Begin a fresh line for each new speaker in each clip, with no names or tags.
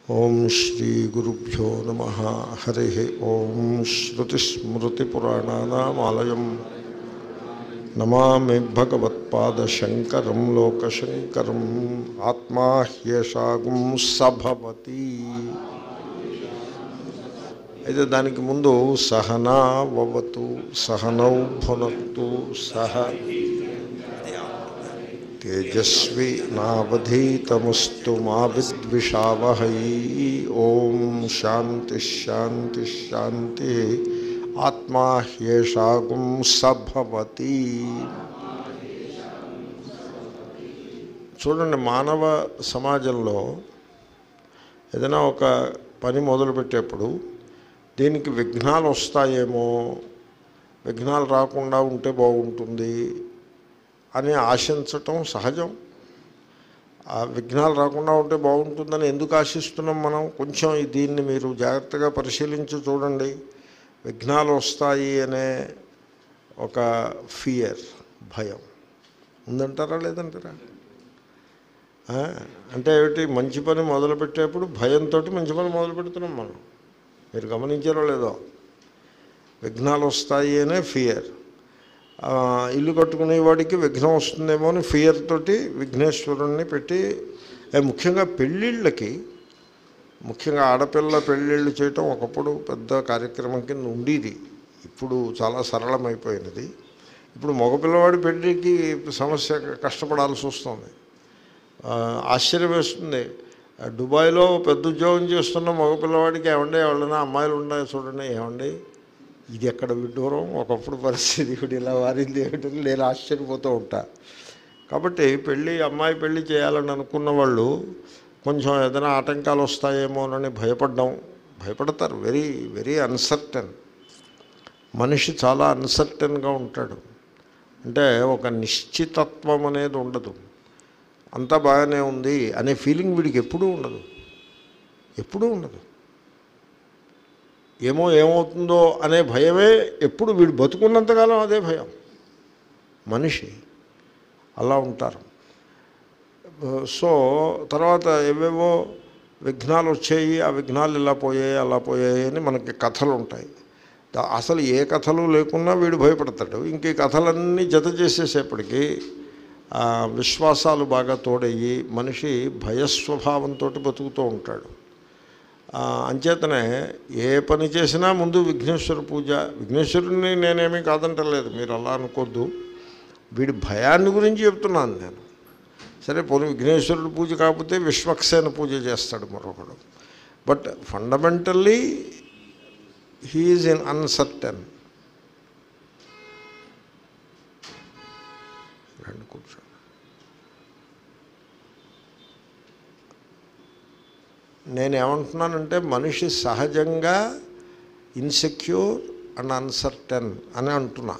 ఓం శ్రీ గురుభ్యో నమ హరి ఓం శ్రుతిస్మృతిపురాణానామాలయం నమామి భగవత్పాదశంకరం లోకశంకరం ఆత్మా హ్యేషాగుం సభవతి అయితే దానికి ముందు సహనా వవతు సహనౌ భునక్తు సహ తేజస్వి నావధీతమస్తు మా విద్విషావహై ఓం శాంతి శాంతి శాంతి ఆత్మా హ్యేషాగుం సభవతి చూడండి మానవ సమాజంలో ఏదైనా ఒక పని మొదలుపెట్టేప్పుడు దీనికి విఘ్నాలు వస్తాయేమో విఘ్నాలు రాకుండా ఉంటే బాగుంటుంది అని ఆశించటం సహజం ఆ విఘ్నాలు రాకుండా ఉంటే బాగుంటుందని ఎందుకు ఆశిస్తున్నాం మనం కొంచెం దీన్ని మీరు జాగ్రత్తగా పరిశీలించి చూడండి విఘ్నాలు వస్తాయి అనే ఒక ఫియర్ భయం ఉందంటారా లేదంటారా ఆ? అంటే ఏమిటి మంచి పని మొదలుపెట్టేప్పుడు భయంతో మంచి పని మొదలు పెడుతున్నాం మనం మీరు గమనించారో లేదో విఘ్నాలు వస్తాయి అనే ఫియర్ ఆ, ఇల్లు కట్టుకునే వాడికి విఘ్నం వస్తుందేమో అని ఫియర్ తోటి విఘ్నేశ్వరుణ్ణి పెట్టి ఏ, ముఖ్యంగా పెళ్ళిళ్ళకి ముఖ్యంగా ఆడపిల్ల పెళ్ళిళ్ళు చేయటం ఒకప్పుడు పెద్ద కార్యక్రమం కింద ఉండేది ఇప్పుడు చాలా సరళమైపోయినది ఇప్పుడు మగపిల్లవాడి పెళ్ళికి సమస్య కష్టపడాల్సి వస్తుంది ఆ, ఆశ్చర్యం వేస్తుంది ఆ, దుబాయ్లో పెద్ద ఉద్యోగం చేస్తున్న మగపిల్లవాడికి ఏమండి ఎవరైనా అమ్మాయిలు ఉన్నాయి చూడండి ఏమండి ఇది ఎక్కడ విడ్డూరం ఒకప్పుడు పరిస్థితి ఇప్పుడు ఇలా వారింది ఏమిటని నేను ఆశ్చర్యపోతూ ఉంటా కాబట్టి పెళ్ళి అమ్మాయి పెళ్ళి చేయాలని అనుకున్న వాళ్ళు కొంచెం ఏదైనా ఆటంకాలు వస్తాయేమోనని భయపడ్డం భయపడతారు వెరీ వెరీ అన్సర్టన్ మనిషి చాలా అన్సర్టన్గా ఉంటాడు అంటే ఒక నిశ్చితత్వం అనేది ఉండదు అంతా బాగానే ఉంది అనే ఫీలింగ్ వీడికి ఎప్పుడూ ఉండదు ఎప్పుడూ ఉండదు ఏమో ఏమవుతుందో అనే భయమే ఎప్పుడు వీడు బతుకున్నంతకాలం అదే భయం మనిషి అలా ఉంటారు సో తర్వాత ఏవేవో విఘ్నాలు వచ్చాయి ఆ విఘ్నాలు ఇలా పోయాయి అలా పోయాయి అని మనకి కథలు ఉంటాయి దా- అసలు ఏ కథలు లేకున్నా వీడు భయపడతాడు ఇంక ఈ కథలన్నీ జత చేసేసేపటికి ఆ, విశ్వాసాలు బాగా తోడయ్యి మనిషి భయస్వభావంతో బతుకుతూ ఉంటాడు ఆ, అంచేతనే ఏ పని చేసినా ముందు విఘ్నేశ్వర పూజ విఘ్నేశ్వరుని నేనేమీ కాదంటలేదు మీరు అలా అనుకోద్దు వీడి భయాన్ని గురించి చెప్తున్నాను నేను సరే పోనీ విఘ్నేశ్వరుడు పూజ కాకపోతే విశ్వక్సేన పూజ చేస్తాడు మరొకడు but fundamentally he's in uncertain రండి కూర్చోండి నేను ఏమంటున్నానంటే మనిషి సహజంగా ఇన్సెక్యూర్ అండ్ అన్సర్టన్ అని అంటున్నా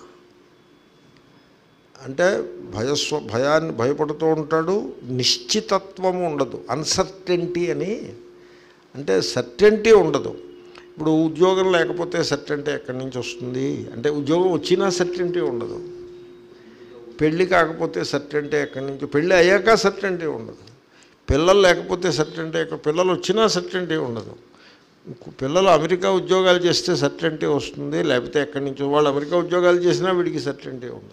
అంటే భయస్వ భయాన్ని భయపడుతూ ఉంటాడు నిశ్చితత్వము ఉండదు అన్సర్టెంటీ అని అంటే సర్టెంటీ ఉండదు ఇప్పుడు ఉద్యోగం లేకపోతే సర్టెంటీ ఎక్కడి నుంచి వస్తుంది అంటే ఉద్యోగం వచ్చినా సర్టెంటీ ఉండదు పెళ్ళి కాకపోతే సర్టెంటీ ఎక్కడి నుంచి పెళ్ళి అయ్యాక సర్టెంటీ ఉండదు పిల్లలు లేకపోతే సర్టెంటీ ఎక్కడ పిల్లలు వచ్చినా సర్టెంటీ ఉండదు పిల్లలు అమెరికా ఉద్యోగాలు చేస్తే సర్టెంటీ వస్తుంది లేకపోతే ఎక్కడి నుంచి వాళ్ళు అమెరికా ఉద్యోగాలు చేసినా వీడికి సర్టెంటీ ఉండదు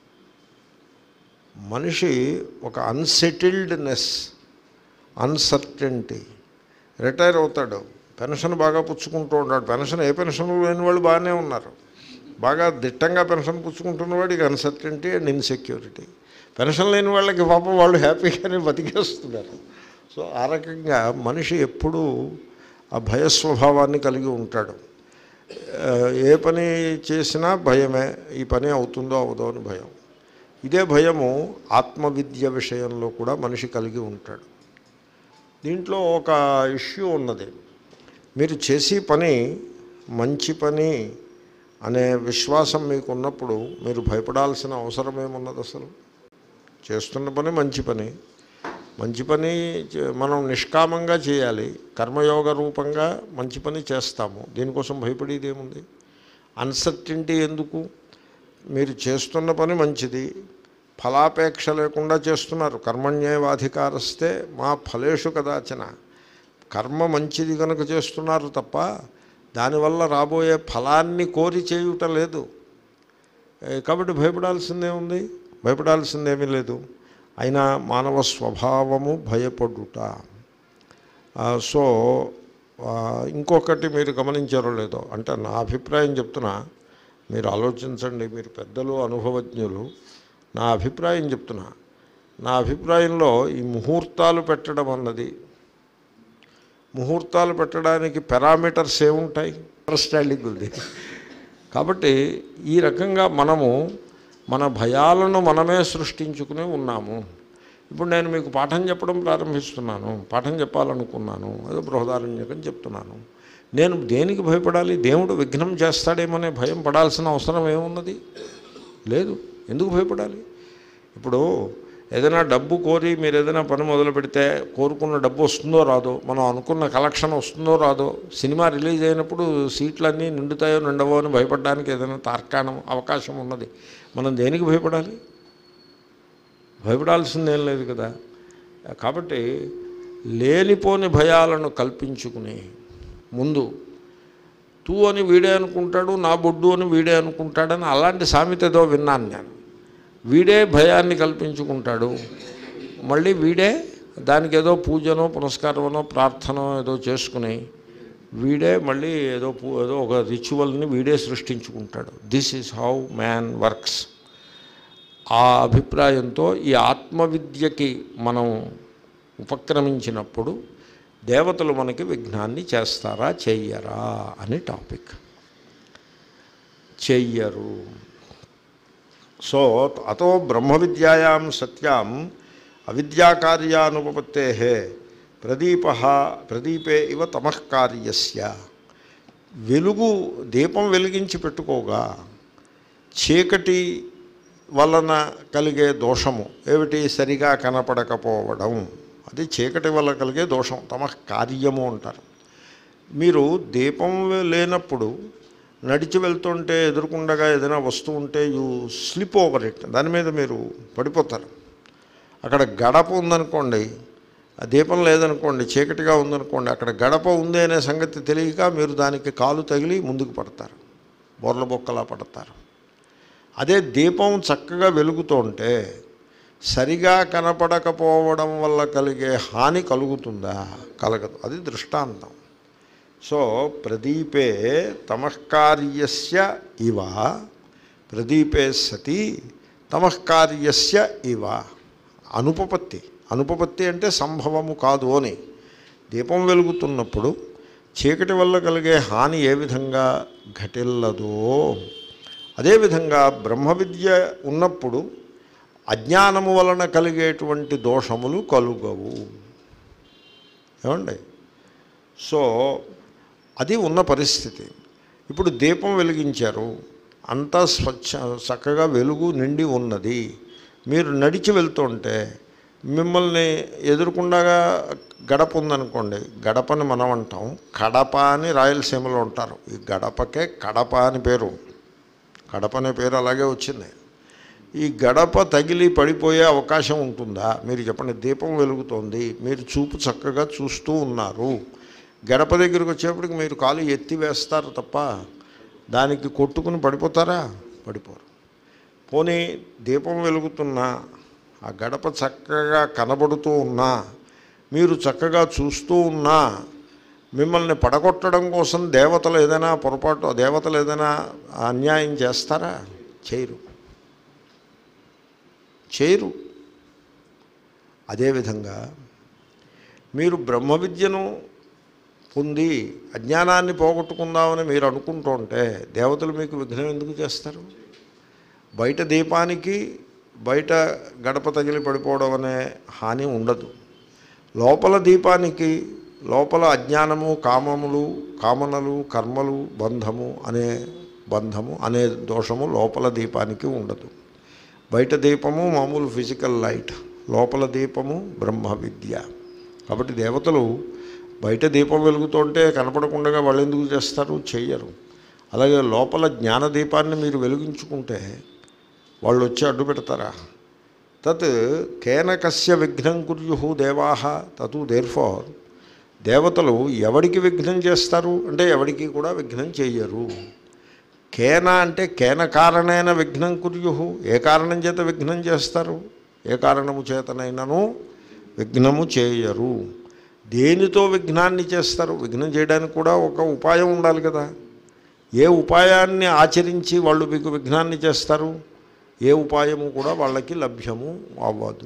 మనిషి ఒక అన్సెటిల్డ్నెస్ అన్సర్టెంటీ రిటైర్ అవుతాడు పెన్షన్ బాగా పుచ్చుకుంటూ ఉంటాడు పెన్షన్ ఏ పెన్షన్ లేని వాళ్ళు బాగానే ఉన్నారు బాగా దిట్టంగా పెన్షన్ పుచ్చుకుంటున్న వాడికి అన్సర్టెంటీ అండ్ ఇన్సెక్యూరిటీ పెన్షన్ లేని వాళ్ళకి పాపం వాళ్ళు హ్యాపీగానే బతికేస్తున్నారు సో ఆ రకంగా మనిషి ఎప్పుడూ ఆ భయస్వభావాన్ని కలిగి ఉంటాడు ఆ, ఏ పని చేసినా భయమే ఈ పని అవుతుందో అవుదో అని భయం ఇదే భయము ఆత్మవిద్య విషయంలో కూడా మనిషి కలిగి ఉంటాడు దీంట్లో ఒక ఇష్యూ ఉన్నది మీరు చేసే పని మంచి పని అనే విశ్వాసం మీకు ఉన్నప్పుడు మీరు భయపడాల్సిన అవసరం ఏమున్నది అసలు చేస్తున్న పని మంచి పని మంచి పని చే- మనం నిష్కామంగా చేయాలి కర్మయోగ రూపంగా మంచి పని చేస్తాము దీనికోసం భయపడేది ఏముంది అన్సర్టింటీ ఎందుకు మీరు చేస్తున్న పని మంచిది ఫలాపేక్ష లేకుండా చేస్తున్నారు కర్మణ్యేవాధికారస్తే మా ఫలేషు కదాచన కర్మ మంచిది కనుక చేస్తున్నారు తప్ప దానివల్ల రాబోయే ఫలాన్ని కోరి చేయుట లేదు ఏ, కాబట్టి భయపడాల్సిందే ఉంది భయపడాల్సిందేమీ లేదు అయినా మానవ స్వభావము భయపడుట ఆ, సో ఆ, ఇంకొకటి మీరు గమనించారో లేదో అంటే నా అభిప్రాయం చెప్తున్నా మీరు ఆలోచించండి మీరు పెద్దలు అనుభవజ్ఞులు నా అభిప్రాయం చెప్తున్నా నా అభిప్రాయంలో ఈ ముహూర్తాలు పెట్టడం అన్నది ముహూర్తాలు పెట్టడానికి పారామీటర్స్ ఏముంటాయి అండర్స్టాండింగ్ ఉంది కాబట్టి ఈ రకంగా మనము మన భయాలను మనమే సృష్టించుకుని ఉన్నాము ఇప్పుడు నేను మీకు పాఠం చెప్పడం ప్రారంభిస్తున్నాను పాఠం చెప్పాలనుకున్నాను ఏదో బృహదారణ్యకం చెప్తున్నాను నేను దేనికి భయపడాలి దేవుడు విఘ్నం చేస్తాడేమనే భయం పడాల్సిన అవసరం ఏమున్నది లేదు ఎందుకు భయపడాలి ఇప్పుడు ఏదైనా డబ్బు కోరి మీరు ఏదైనా పని మొదలు పెడితే కోరుకున్న డబ్బు వస్తుందో రాదో మనం అనుకున్న కలెక్షన్ వస్తుందో రాదో సినిమా రిలీజ్ అయినప్పుడు సీట్లన్నీ నిండుతాయో నిండవో అని భయపడడానికి ఏదైనా తార్కాణం అవకాశం ఉన్నది మనం దేనికి భయపడాలి భయపడాల్సిందేం లేదు కదా కాబట్టి లేనిపోని భయాలను కల్పించుకుని ముందు తూ అని వీడే అనుకుంటాడు నా బొడ్డు అని వీడే అనుకుంటాడని అలాంటి సామెత ఏదో విన్నాను నేను వీడే భయాన్ని కల్పించుకుంటాడు మళ్ళీ వీడే దానికి ఏదో పూజనో పునస్కారమనో ప్రార్థన ఏదో చేసుకుని వీడే మళ్ళీ ఏదో పూ ఏదో ఒక రిచువల్ని వీడే సృష్టించుకుంటాడు this is how man works ఆ అభిప్రాయంతో ఈ ఆత్మవిద్యకి మనం ఉపక్రమించినప్పుడు దేవతలు మనకి విఘ్నాన్ని చేస్తారా చెయ్యరా అని టాపిక్ చెయ్యరు సో అతో బ్రహ్మ విద్యాయాం సత్యాం అవిద్యాకార్యానుపపత్తే ప్రదీప ప్రదీపే ఇవ తమఃకార్యస్య వెలుగు దీపం వెలిగించి పెట్టుకోగా చీకటి వలన కలిగే దోషము ఏమిటి సరిగా కనపడకపోవడం అది చీకటి వల్ల కలిగే దోషం తమ కార్యము అంటారు మీరు దీపం లేనప్పుడు నడిచి వెళ్తుంటే ఎదురుకుండగా ఏదైనా వస్తువు ఉంటే యూ స్లిప్ ఓవర్ ఇట్ దాని మీద మీరు పడిపోతారు అక్కడ గడప ఉందనుకోండి ఆ దీపం లేదనుకోండి చీకటిగా ఉందనుకోండి అక్కడ గడప ఉంది అనే సంగతి తెలియక మీరు దానికి కాలు తగిలి ముందుకు పడతారు బొర్ల బొక్కలా పడతారు అదే దీపం చక్కగా వెలుగుతుంటే సరిగా కనపడకపోవడం వల్ల కలిగే హాని కలుగుతుందా కలగదు అది దృష్టాంతం సో ప్రదీపే తమఃకార్యస్య ఇవ ప్రదీపే సతి తమఃకార్యస్య ఇవ అనుపపత్తి అనుపపత్తి అంటే సంభవము కాదు అని దీపం వెలుగుతున్నప్పుడు చీకటి వల్ల కలిగే హాని ఏ విధంగా ఘటిల్లదో అదేవిధంగా బ్రహ్మ విద్య ఉన్నప్పుడు అజ్ఞానము వలన కలిగేటువంటి దోషములు కలుగవు ఏమండి సో అది ఉన్న పరిస్థితి ఇప్పుడు దీపం వెలిగించారు అంతా స్వచ్ఛ చక్కగా వెలుగు నిండి ఉన్నది మీరు నడిచి వెళ్తుంటే మిమ్మల్ని ఎదుర్కొండగా గడప ఉందనుకోండి గడపని మనం అంటాం కడప అని రాయలసీమలో ఉంటారు ఈ గడపకే కడప అని పేరు కడప అనే పేరు అలాగే వచ్చింది ఈ గడప తగిలి పడిపోయే అవకాశం ఉంటుందా మీరు చెప్పండి దీపం వెలుగుతోంది మీరు చూపు చక్కగా చూస్తూ ఉన్నారు గడప దగ్గరికి వచ్చేప్పటికి మీరు కాలు ఎత్తి వేస్తారు తప్ప దానికి కొట్టుకుని పడిపోతారా పడిపోరు పోనీ దీపం వెలుగుతున్నా ఆ గడప చక్కగా కనబడుతూ ఉన్నా మీరు చక్కగా చూస్తూ ఉన్నా మిమ్మల్ని పడగొట్టడం కోసం దేవతలు ఏదైనా పొరపాటు దేవతలు ఏదైనా అన్యాయం చేస్తారా చేయరు చేయరు అదేవిధంగా మీరు బ్రహ్మ విద్యను పొంది అజ్ఞానాన్ని పోగొట్టుకుందామని మీరు అనుకుంటుంటే దేవతలు మీకు విఘ్నం ఎందుకు చేస్తారు బయట దీపానికి బయట గడప తగిలి పడిపోవడం అనే హాని ఉండదు లోపల దీపానికి లోపల అజ్ఞానము కామములు కామనలు కర్మలు బంధము అనే బంధము అనే దోషము లోపల దీపానికి ఉండదు బయట దీపము మామూలు ఫిజికల్ లైట్ లోపల దీపము బ్రహ్మ విద్య కాబట్టి దేవతలు బయట దీపం వెలుగుతుంటే కనపడకుండా వాళ్ళు ఎందుకు చేస్తారు చెయ్యరు అలాగే లోపల జ్ఞాన దీపాన్ని మీరు వెలిగించుకుంటే వాళ్ళు వచ్చి అడ్డు పెడతారా తత్ కేనకస్య విఘ్నం కుర్యు దేవా తతు దేర్ ఫార్ దేవతలు ఎవడికి విఘ్నం చేస్తారు అంటే ఎవడికి కూడా విఘ్నం చెయ్యరు కేన అంటే కేన కారణైన విఘ్నం కుర్యు ఏ కారణం చేత విఘ్నం చేస్తారు ఏ కారణము చేతనైనను విఘ్నము చేయరు దేనితో విఘ్నాన్ని చేస్తారు విఘ్నం చేయడానికి కూడా ఒక ఉపాయం ఉండాలి కదా ఏ ఉపాయాన్ని ఆచరించి వాళ్ళు మీకు విఘ్నాన్ని చేస్తారు ఏ ఉపాయము కూడా వాళ్ళకి లభ్యము అవ్వదు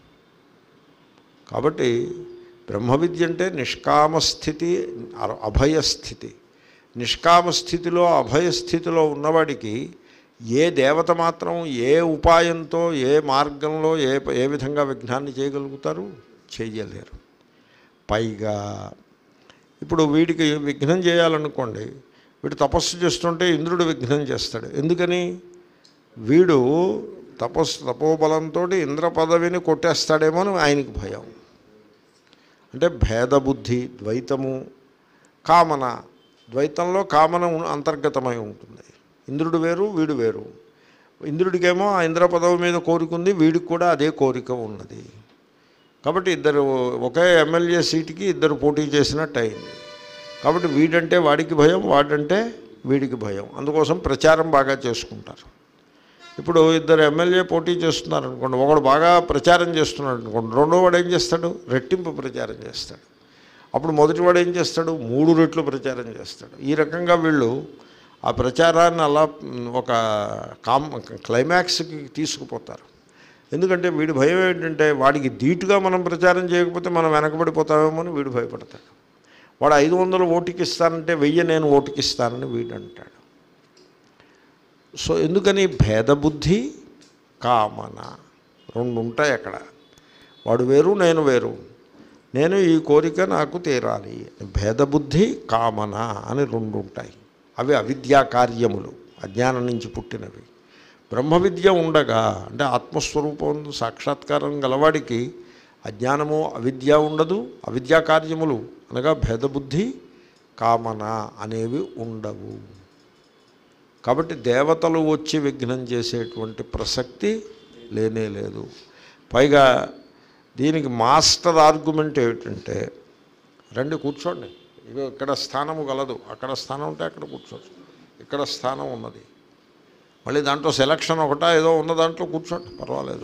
కాబట్టి బ్రహ్మ విద్య అంటే నిష్కామస్థితి అ- అభయస్థితి నిష్కామస్థితిలో అభయస్థితిలో ఉన్నవాడికి ఏ దేవత మాత్రం ఏ ఉపాయంతో ఏ మార్గంలో ఏ ఏ విధంగా విఘ్నాన్ని చేయగలుగుతారు చేయలేరు పైగా ఇప్పుడు వీడికి విఘ్నం చేయాలనుకోండి వీడు తపస్సు చేస్తుంటే ఇంద్రుడు విఘ్నం చేస్తాడు ఎందుకని వీడు తపస్సు తపోబలంతో ఇంద్ర పదవిని కొట్టేస్తాడేమో అని ఆయనకి భయం అంటే భేదబుద్ధి ద్వైతము కామన ద్వైతంలో కామన ఉ- అంతర్గతమై ఉంటుంది ఇంద్రుడు వేరు వీడు వేరు ఇంద్రుడికేమో ఆ ఇంద్ర పదవి మీద కోరిక ఉంది వీడికి కూడా అదే కోరిక ఉన్నది కాబట్టి ఇద్దరు ఒకే ఎమ్మెల్యే సీటుకి ఇద్దరు పోటీ చేసినట్టు అయింది కాబట్టి వీడంటే వాడికి భయం వాడంటే వీడికి భయం అందుకోసం ప్రచారం బాగా చేసుకుంటారు ఇప్పుడు ఇద్దరు ఎమ్మెల్యే పోటీ చేస్తున్నారు అనుకోండి ఒకడు బాగా ప్రచారం చేస్తున్నాడు అనుకోండి రెండో వాడు ఏం చేస్తాడు రెట్టింపు ప్రచారం చేస్తాడు అప్పుడు మొదటి వాడు ఏం చేస్తాడు మూడు రెట్లు ప్రచారం చేస్తాడు ఈ రకంగా వీళ్ళు ఆ ప్రచారాన్ని అలా మ్, ఒక కామ్ క్లైమాక్స్కి తీసుకుపోతారు ఎందుకంటే వీడి భయం ఏంటంటే వాడికి ధీటుగా మనం ప్రచారం చేయకపోతే మనం వెనకబడిపోతామేమో అని వీడు భయపడతాడు వాడు ఐదు వందలు ఓటుకి ఇస్తానంటే వెయ్యి నేను ఓటుకి ఇస్తానని వీడు అంటాడు సో ఎందుకని భేదబుద్ధి కామన రెండు ఉంటాయి అక్కడ వాడు వేరు నేను వేరు నేను ఈ కోరిక నాకు తీరాలి భేదబుద్ధి కామన అని రెండు ఉంటాయి అవి అవిద్యా కార్యములు అజ్ఞానం నుంచి పుట్టినవి బ్రహ్మ విద్య ఉండగా అంటే ఆత్మస్వరూపం సాక్షాత్కారం గలవాడికి అజ్ఞానము అవిద్య ఉండదు అవిద్యా కార్యములు అనగా భేదబుద్ధి కామన అనేవి ఉండవు కాబట్టి దేవతలు వచ్చి విఘ్నం చేసేటువంటి ప్రసక్తి లేనే లేదు పైగా దీనికి మాస్టర్ ఆర్గ్యుమెంట్ ఏమిటంటే రండి కూర్చోండి ఇగో ఇక్కడ స్థానము గలదు అక్కడ స్థానం ఉంటే అక్కడ కూర్చోచ్చు ఇక్కడ స్థానం ఉన్నది మళ్ళీ దాంట్లో సెలక్షన్ ఒకటా ఏదో ఉన్న దాంట్లో కూర్చోండి పర్వాలేదు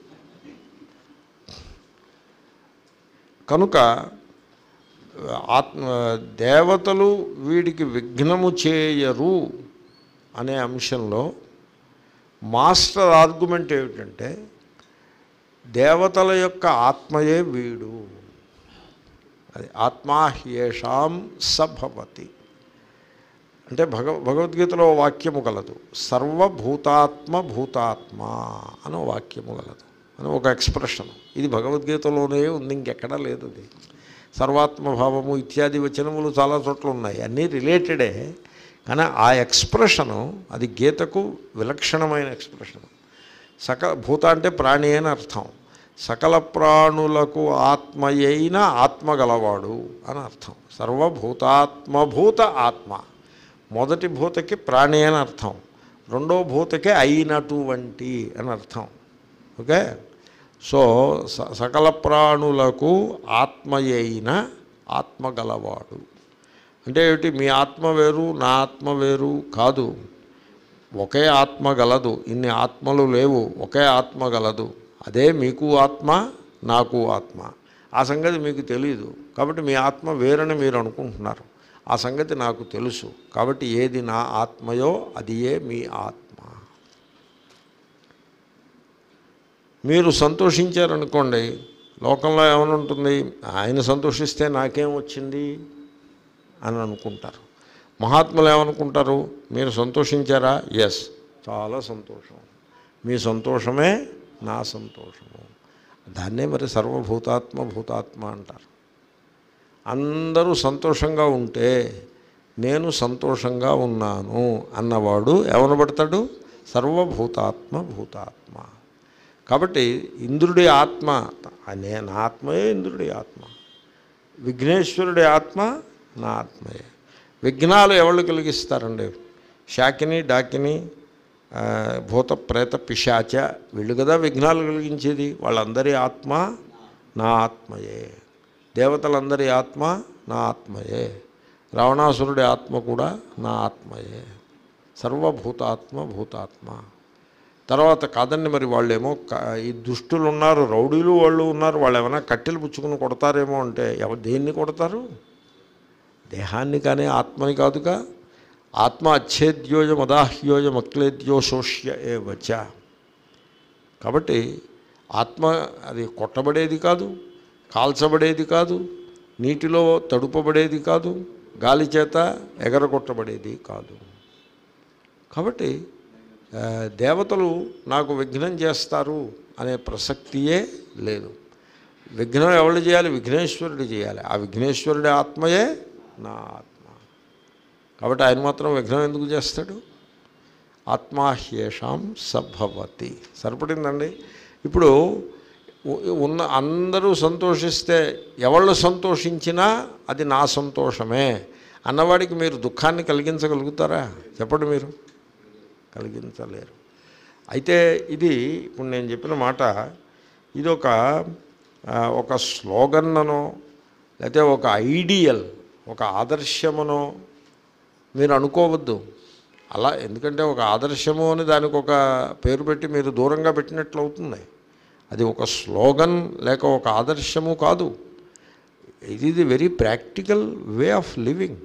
కనుక ఆత్మ దేవతలు వీడికి విఘ్నము చేయరు అనే అంశంలో మాస్టర్ ఆర్గ్యుమెంట్ ఏమిటంటే దేవతల యొక్క ఆత్మయే వీడు అది ఆత్మా హ్యేషాం సభవతి అంటే భగ భగవద్గీతలో ఓ వాక్యము కలదు సర్వభూతాత్మ భూతాత్మ అని ఓ వాక్యము కలదు అని ఒక ఎక్స్ప్రెషన్ ఇది భగవద్గీతలోనే ఉంది ఇంకెక్కడా లేదు అది సర్వాత్మభావము ఇత్యాది వచనములు చాలా చోట్ల ఉన్నాయి అన్నీ రిలేటెడే కానీ ఆ ఎక్స్ప్రెషను అది గీతకు విలక్షణమైన ఎక్స్ప్రెషన్ సకల భూత అంటే ప్రాణి అని అర్థం సకల ప్రాణులకు ఆత్మయైన ఆత్మ గలవాడు అని అర్థం సర్వభూతాత్మభూత ఆత్మ మొదటి భూతకి ప్రాణి అని అర్థం రెండో భూతకి అయినటువంటి అని అర్థం ఓకే సో స- సకల ప్రాణులకు ఆత్మయైన ఆత్మ గలవాడు అంటే ఏమిటి మీ ఆత్మ వేరు నా ఆత్మ వేరు కాదు ఒకే ఆత్మ గలదు ఇన్ని ఆత్మలు లేవు ఒకే ఆత్మ గలదు అదే మీకు ఆత్మ నాకు ఆత్మ ఆ సంగతి మీకు తెలియదు కాబట్టి మీ ఆత్మ వేరని మీరు అనుకుంటున్నారు ఆ సంగతి నాకు తెలుసు కాబట్టి ఏది నా ఆత్మయో అది ఏ మీ ఆత్మ మీరు సంతోషించారనుకోండి లోకంలో ఏమైనా ఉంటుంది ఆయన సంతోషిస్తే నాకేం వచ్చింది అని అనుకుంటారు మహాత్ములు ఏమనుకుంటారు మీరు సంతోషించారా ఎస్ చాలా సంతోషం మీ సంతోషమే నా సంతోషము దాన్నే మరి సర్వభూతాత్మ భూతాత్మ అంటారు అందరూ సంతోషంగా ఉంటే నేను సంతోషంగా ఉన్నాను అన్నవాడు ఏమనబడతాడు సర్వభూతాత్మ భూతాత్మ కాబట్టి ఇంద్రుడి ఆత్మ అనే నా ఆత్మయే ఇంద్రుడి ఆత్మ విఘ్నేశ్వరుడి ఆత్మ నా ఆత్మయే విఘ్నాలు ఎవరు కలిగిస్తారండి శాకిని డాకిని ఆ, భూత ప్రేత పిశాచ వీళ్ళు కదా విఘ్నాలు కలిగించేది వాళ్ళందరి ఆత్మ నా ఆత్మయే దేవతలందరి ఆత్మ నా ఆత్మయే రావణాసురుడి ఆత్మ కూడా నా ఆత్మయే సర్వభూతాత్మ భూతాత్మ తర్వాత కాదండి మరి వాళ్ళేమో క- ఈ దుష్టులు ఉన్నారు రౌడీలు వాళ్ళు ఉన్నారు వాళ్ళు ఏమైనా కట్టెలు పుచ్చుకుని కొడతారేమో అంటే ఎవరు దేన్ని కొడతారు దేహాన్ని కానీ ఆత్మని కాదుగా ఆత్మ అచ్ఛేద్యోజం అదాహ్యోజం అక్లేద్యో శోష్య ఏ వచ్చ కాబట్టి ఆత్మ అది కొట్టబడేది కాదు కాల్చబడేది కాదు నీటిలో తడుపబడేది కాదు గాలి చేత ఎగరగొట్టబడేది కాదు కాబట్టి ఆ, దేవతలు నాకు విఘ్నం చేస్తారు అనే ప్రసక్తియే లేదు విఘ్నం ఎవరు చేయాలి విఘ్నేశ్వరుడు చేయాలి ఆ విఘ్నేశ్వరుడి ఆత్మయే నా ఆత్మ కాబట్టి ఆయన మాత్రం విఘ్నం ఎందుకు చేస్తాడు ఆత్మాహ్యేషాం సభవతి సరిపడిందండి ఇప్పుడు ఉ- ఉన్న అందరూ సంతోషిస్తే ఎవళ్ళు సంతోషించినా అది నా సంతోషమే అన్నవాడికి మీరు దుఃఖాన్ని కలిగించగలుగుతారా చెప్పండి మీరు కలిగించలేరు అయితే ఇది ఇప్పుడు నేను చెప్పిన మాట ఇది ఒక ఆ, ఒక స్లోగన్ అనో లేకపోతే ఒక ఐడియల్ ఒక ఆదర్శమనో మీరు అనుకోవద్దు అలా ఎందుకంటే ఒక ఆదర్శము అని దానికి ఒక పేరు పెట్టి మీరు దూరంగా పెట్టినట్లు అవుతుంది అది ఒక స్లోగన్ లేక ఒక ఆదర్శము కాదు ఇది ఇది very practical way of living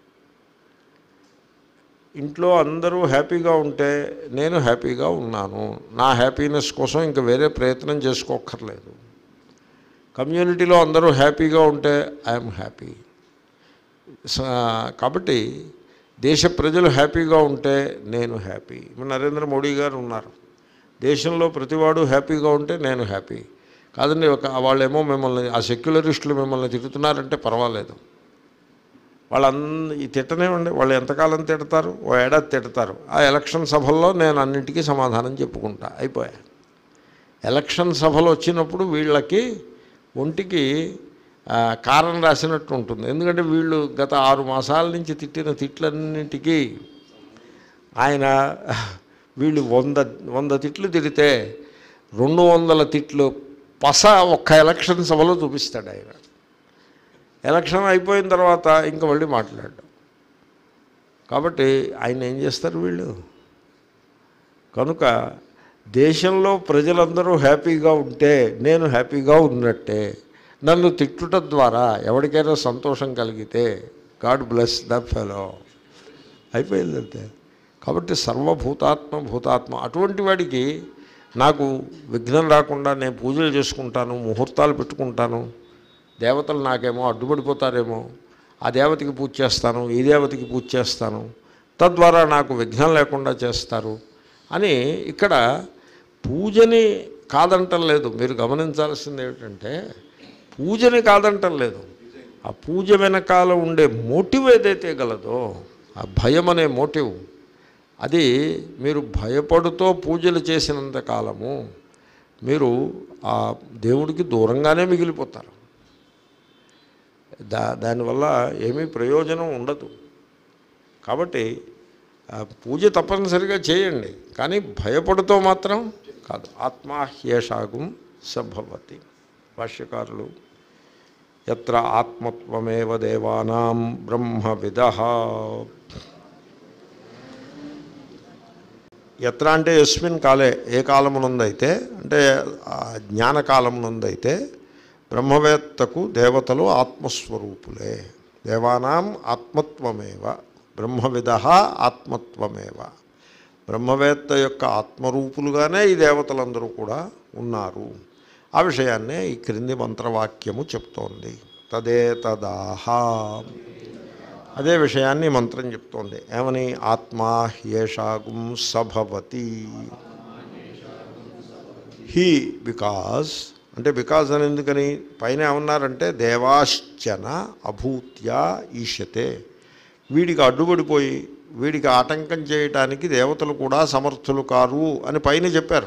ఇంట్లో అందరూ హ్యాపీగా ఉంటే నేను హ్యాపీగా ఉన్నాను నా హ్యాపీనెస్ కోసం ఇంకా వేరే ప్రయత్నం చేసుకోక్కర్లేదు కమ్యూనిటీలో అందరూ హ్యాపీగా ఉంటే ఐఎమ్ హ్యాపీ స- కాబట్టి దేశ ప్రజలు హ్యాపీగా ఉంటే నేను హ్యాపీ ఇప్పుడు నరేంద్ర మోడీ గారు ఉన్నారు దేశంలో ప్రతివాడు హ్యాపీగా ఉంటే నేను హ్యాపీ కాదండి ఒక వాళ్ళేమో మిమ్మల్ని ఆ సెక్యులరిస్టులు మిమ్మల్ని తిరుగుతున్నారంటే పర్వాలేదు వాళ్ళంద ఈ తిట్టనేమండి వాళ్ళు ఎంతకాలం తిడతారు ఓ ఏడాది తిడతారు ఆ ఎలక్షన్ సభల్లో నేను అన్నింటికీ సమాధానం చెప్పుకుంటా అయిపోయా ఎలక్షన్ సభలు వచ్చినప్పుడు వీళ్ళకి ఒంటికి ఆ, కారం రాసినట్టు ఉంటుంది ఎందుకంటే వీళ్ళు గత ఆరు మాసాల నుంచి తిట్టిన తిట్లన్నింటికీ ఆయన వీళ్ళు వంద వంద తిట్లు తిడితే రెండు వందల తిట్లు పస ఒక్క ఎలక్షన్ సభలో చూపిస్తాడు ఆయన ఎలక్షన్ అయిపోయిన తర్వాత ఇంకా మళ్ళీ మాట్లాడడం కాబట్టి ఆయన ఏం చేస్తారు వీళ్ళు కనుక దేశంలో ప్రజలందరూ హ్యాపీగా ఉంటే నేను హ్యాపీగా ఉన్నట్టే నన్ను తిట్టుట ద్వారా ఎవరికైనా సంతోషం కలిగితే గాడ్ బ్లెస్ ద ఫెలో అయిపోయిందంతే కాబట్టి సర్వభూతాత్మ భూతాత్మ అటువంటి వాడికి నాకు విఘ్నం రాకుండా నేను పూజలు చేసుకుంటాను ముహూర్తాలు పెట్టుకుంటాను దేవతలు నాకేమో అడ్డుపడిపోతారేమో ఆ దేవతకి పూజ చేస్తాను ఈ దేవతకి పూజ చేస్తాను తద్వారా నాకు విఘ్నం లేకుండా చేస్తారు అని ఇక్కడ పూజని కాదంటం లేదు మీరు గమనించాల్సింది ఏమిటంటే పూజని కాదంటం లేదు ఆ పూజ వెనకాల ఉండే మోటివ్ ఏదైతే గలదో ఆ భయం అనే మోటివ్ అది మీరు భయపడుతూ పూజలు చేసినంత కాలము మీరు ఆ దేవుడికి దూరంగానే మిగిలిపోతారు దా దానివల్ల ఏమీ ప్రయోజనం ఉండదు కాబట్టి ఆ పూజ తప్పనిసరిగా చేయండి కానీ భయపడుతూ మాత్రం కాదు ఆత్మాహ్యేషాగం సభవతి భాష్యకారులు ఎత్ర ఆత్మత్వమేవ దేవానాం బ్రహ్మవిద ఎత్ర అంటే యస్మిన్ కాలే ఏ కాలమునందైతే అంటే ఆ జ్ఞానకాలమునందైతే బ్రహ్మవేత్తకు దేవతలు ఆత్మస్వరూపులే దేవానాం ఆత్మత్వమేవ బ్రహ్మవిద ఆత్మత్వమేవ బ్రహ్మవేత్త యొక్క ఆత్మరూపులుగానే ఈ దేవతలందరూ కూడా ఉన్నారు ఆ విషయాన్నే ఈ క్రింది మంత్రవాక్యము చెప్తోంది తదే తదాహ అదే విషయాన్ని ఈ మంత్రం చెప్తోంది ఏమని ఆత్మా హ్యేషాగుం సభవతి హీ బికాజ్ అంటే బికాజ్ అని ఎందుకని పైన ఏమన్నారంటే దేవాశ్చన అభూత్యా ఈషతే వీడికి అడ్డుపడిపోయి వీడికి ఆటంకం చేయటానికి దేవతలు కూడా సమర్థులు కారు అని పైన చెప్పారు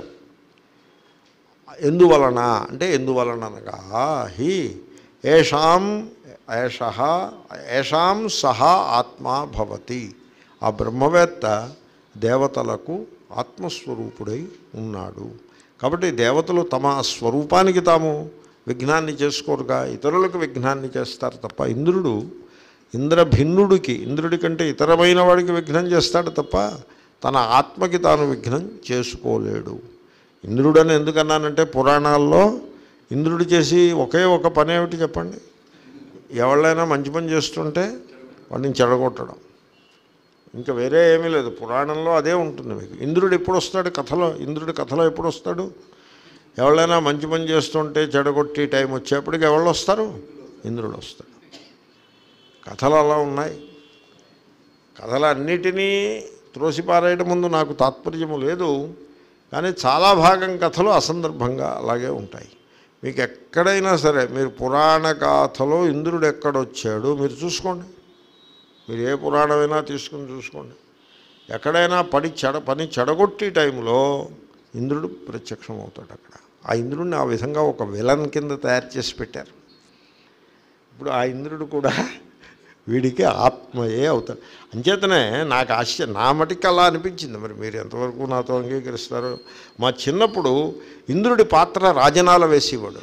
ఎందువలన అంటే ఎందువలన అనగా హి ఏషాం ఏష ఏషాం సహా ఆత్మా భవతి ఆ బ్రహ్మవేత్త దేవతలకు ఆత్మస్వరూపుడై ఉన్నాడు కాబట్టి దేవతలు తమ స్వరూపానికి తాము విఘ్నాన్ని చేసుకోరుగా ఇతరులకు విఘ్నాన్ని చేస్తారు తప్ప ఇంద్రుడు ఇంద్రభిన్నుడికి ఇంద్రుడి కంటే ఇతరమైన వాడికి విఘ్నం చేస్తాడు తప్ప తన ఆత్మకి తాను విఘ్నం చేసుకోలేడు ఇంద్రుడని ఎందుకన్నానంటే పురాణాల్లో ఇంద్రుడు చేసి ఒకే ఒక పని ఏమిటి చెప్పండి ఎవళ్ళైనా మంచి పని చేస్తుంటే వాడిని చెడగొట్టడం ఇంకా వేరే ఏమీ లేదు పురాణంలో అదే ఉంటుంది మీకు ఇంద్రుడు ఎప్పుడు వస్తాడు కథలో ఇంద్రుడి కథలో ఎప్పుడు వస్తాడు ఎవరైనా మంచి పని చేస్తుంటే చెడగొట్టి టైం వచ్చేప్పటికి ఎవరు వస్తారు ఇంద్రుడు వస్తాడు కథలు అలా ఉన్నాయి కథలన్నిటినీ త్రోసిపారేయడం ముందు నాకు తాత్పర్యము లేదు కానీ చాలా భాగం కథలు అసందర్భంగా అలాగే ఉంటాయి మీకు ఎక్కడైనా సరే మీరు పురాణ గాథలో ఇంద్రుడు ఎక్కడొచ్చాడు మీరు చూసుకోండి మీరు ఏ పురాణమైనా తీసుకుని చూసుకోండి ఎక్కడైనా పడి చెడ పని చెడగొట్టి టైంలో ఇంద్రుడు ప్రత్యక్షం అవుతాడు అక్కడ ఆ ఇంద్రుడిని ఆ విధంగా ఒక విలన్ కింద తయారు చేసి పెట్టారు ఇప్పుడు ఆ ఇంద్రుడు కూడా వీడికి ఆత్మయే అవుతాడు అంచేతనే నాకు ఆశ్చర్యం నా మటుకు అలా అనిపించింది మరి మీరు ఎంతవరకు నాతో అంగీకరిస్తారు మా చిన్నప్పుడు ఇంద్రుడి పాత్ర రాజనాల వేసేవాడు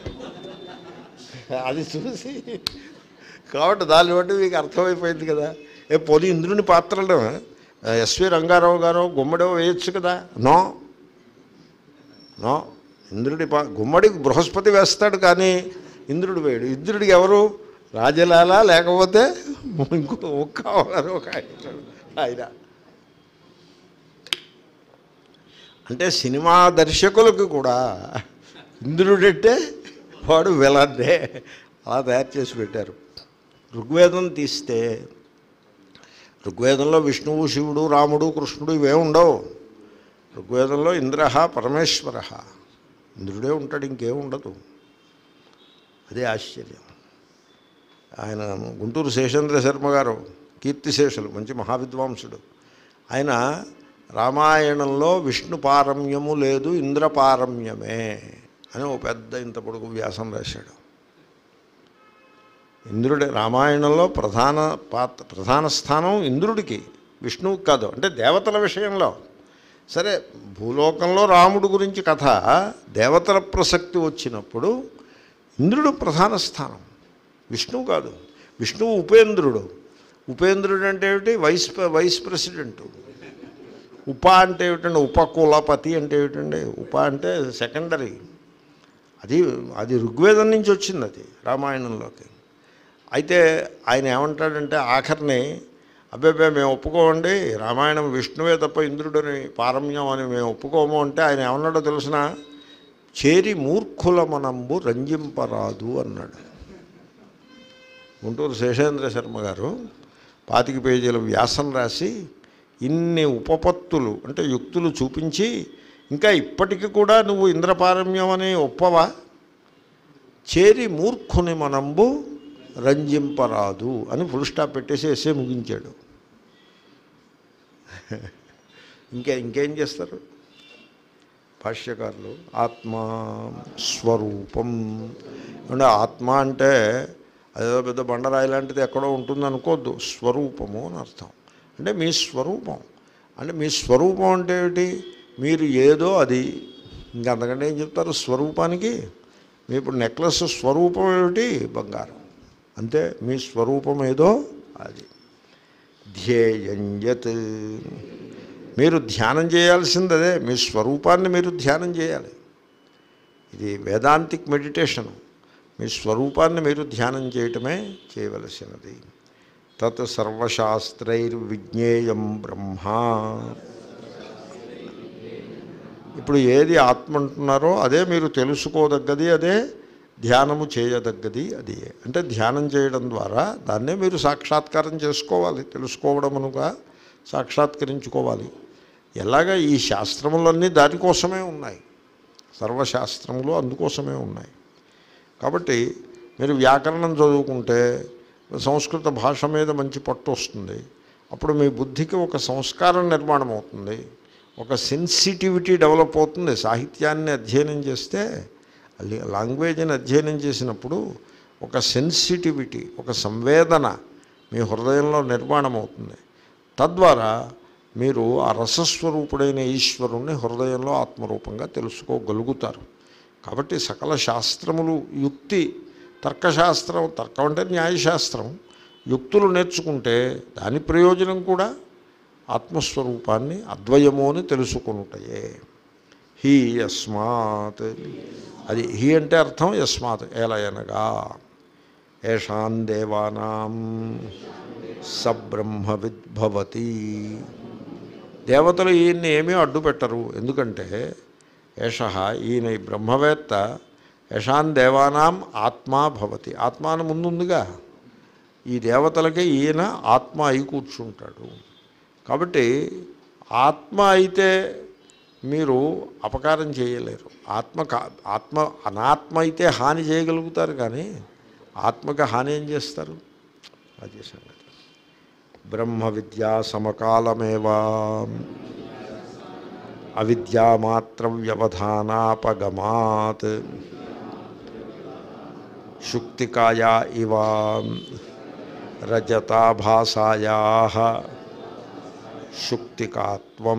అది చూసి కాబట్టి దాన్ని బట్టి మీకు అర్థమైపోయింది కదా ఏ పోనీ ఇంద్రుని పాత్రలో ఎస్వి రంగారావు గారు గుమ్మడో వేయచ్చు కదా నో నో ఇంద్రుడి పా గుమ్మడి బృహస్పతి వేస్తాడు కానీ ఇంద్రుడు వేయడు ఇంద్రుడికి ఎవరు రాజలాల లేకపోతే ఇంకో ఒక్క ఒక ఆయన ఆయన అంటే సినిమా దర్శకులకు కూడా ఇంద్రుడంటే వాడు వెలన్నే అలా తయారు చేసి పెట్టారు ఋగ్వేదం తీస్తే ఋగ్వేదంలో విష్ణువు శివుడు రాముడు కృష్ణుడు ఇవే ఉండవు ఋగ్వేదంలో ఇంద్ర పరమేశ్వర ఇంద్రుడే ఉంటాడు ఇంకేం ఉండదు అదే ఆశ్చర్యం ఆయన గుంటూరు శేషేంద్ర శర్మ గారు కీర్తిశేషులు మంచి మహావిద్వాంసుడు ఆయన రామాయణంలో విష్ణు పారమ్యము లేదు ఇంద్ర పారమ్యమే అని ఒక పెద్ద ఇంత పొడుగు వ్యాసం రాశాడు ఇంద్రుడి రామాయణంలో ప్రధాన పాత్ర ప్రధాన స్థానం ఇంద్రుడికి విష్ణువుకి కాదు అంటే దేవతల విషయంలో సరే భూలోకంలో రాముడు గురించి కథ దేవతల ప్రసక్తి వచ్చినప్పుడు ఇంద్రుడు ప్రధాన స్థానం విష్ణువు కాదు విష్ణువు ఉపేంద్రుడు ఉపేంద్రుడు అంటే ఏమిటి వైస్ వైస్ ప్రెసిడెంట్ ఉప అంటే ఏమిటండి ఉపకులపతి అంటే ఏమిటండి ఉప అంటే సెకండరీ అది అది ఋగ్వేదం నుంచి వచ్చింది అది రామాయణంలోకి అయితే ఆయన ఏమంటాడంటే ఆఖరిని అబ్బాయి మేము ఒప్పుకోమండి రామాయణం విష్ణువే తప్ప ఇంద్రుడిని పారమ్యం అని మేము ఒప్పుకోము అంటే ఆయన ఏమన్నాడో తెలిసిన చేరి మూర్ఖుల మనంబు రంజింపరాదు అన్నాడు గుంటూరు శేషేంద్ర శర్మ గారు పాతిక పేజీల వ్యాసం రాసి ఇన్ని ఉపపత్తులు అంటే యుక్తులు చూపించి ఇంకా ఇప్పటికి కూడా నువ్వు ఇంద్రపారమ్యం అని ఒప్పవా చేరి మూర్ఖుని మనంబు రంజింపరాదు అని ఫుల్ స్టాప్ పెట్టేసి ఎస్ఏ ముగించాడు ఇంకా ఇంకేం చేస్తారు భాష్యకారులు ఆత్మ స్వరూపం అంటే ఆత్మ అంటే అదేదో పెద్ద బండరాయి లాంటిది ఎక్కడో ఉంటుంది అనుకోవద్దు స్వరూపము అని అర్థం అంటే మీ స్వరూపం అంటే మీ స్వరూపం అంటే ఏమిటి మీరు ఏదో అది ఇంకా అంతకంటే ఏం చెప్తారు స్వరూపానికి మీ ఇప్పుడు నెక్లెస్ స్వరూపం ఏమిటి బంగారం అంతే మీ స్వరూపం ఏదో అది ధ్యేయంజత్ మీరు ధ్యానం చేయాల్సింది అదే మీ స్వరూపాన్ని మీరు ధ్యానం చేయాలి ఇది వేదాంతిక్ మెడిటేషన్ మీ స్వరూపాన్ని మీరు ధ్యానం చేయటమే చేయవలసినది తత్ సర్వశాస్త్రైర్విజ్ఞేయం బ్రహ్మ ఇప్పుడు ఏది ఆత్మ అంటున్నారో అదే మీరు తెలుసుకోదగ్గది అదే ధ్యానము చేయదగ్గది అది అంటే ధ్యానం చేయడం ద్వారా దాన్నే మీరు సాక్షాత్కారం చేసుకోవాలి తెలుసుకోవడమునుగా సాక్షాత్కరించుకోవాలి ఎలాగ ఈ శాస్త్రములన్నీ దానికోసమే ఉన్నాయి సర్వశాస్త్రములు అందుకోసమే ఉన్నాయి కాబట్టి మీరు వ్యాకరణం చదువుకుంటే సంస్కృత భాష మీద మంచి పట్టు వస్తుంది అప్పుడు మీ బుద్ధికి ఒక సంస్కారం నిర్మాణం అవుతుంది ఒక సెన్సిటివిటీ డెవలప్ అవుతుంది సాహిత్యాన్ని అధ్యయనం చేస్తే లాంగ్వేజ్ని అధ్యయనం చేసినప్పుడు ఒక సెన్సిటివిటీ ఒక సంవేదన మీ హృదయంలో నిర్మాణం అవుతుంది తద్వారా మీరు ఆ రసస్వరూపుడైన ఈశ్వరుణ్ణి హృదయంలో ఆత్మరూపంగా తెలుసుకోగలుగుతారు కాబట్టి సకల శాస్త్రములు యుక్తి తర్కశాస్త్రం తర్కం అంటే న్యాయశాస్త్రం యుక్తులు నేర్చుకుంటే దాని ప్రయోజనం కూడా ఆత్మస్వరూపాన్ని అద్వయము అని తెలుసుకుంటాయే హీ యస్మాత్ అది హీ అంటే అర్థం యస్మాత్ ఏలయనగా ఏషాన్ దేవానాం సబ్రహ్మ విద్భవతి దేవతలు ఈయన్ని ఏమీ అడ్డు పెట్టరు ఎందుకంటే ఏష ఈయన ఈ బ్రహ్మవేత్త యశాన్ దేవానాం ఆత్మా భవతి ఆత్మ అని ముందుందిగా ఈ దేవతలకి ఈయన ఆత్మ అయి కూర్చుంటాడు కాబట్టి ఆత్మ అయితే మీరు అపకారం చేయలేరు ఆత్మ కా- ఆత్మ అనాత్మ అయితే హాని చేయగలుగుతారు కానీ ఆత్మకి హాని ఏం చేస్తారు అది సంగతి బ్రహ్మ విద్యా సమకాలమేవా అవిద్యామాత్ర వ్యవధానాపగమాత్ శుక్తికాయా ఇవ రజతాభాసాయా శుక్తికాత్వం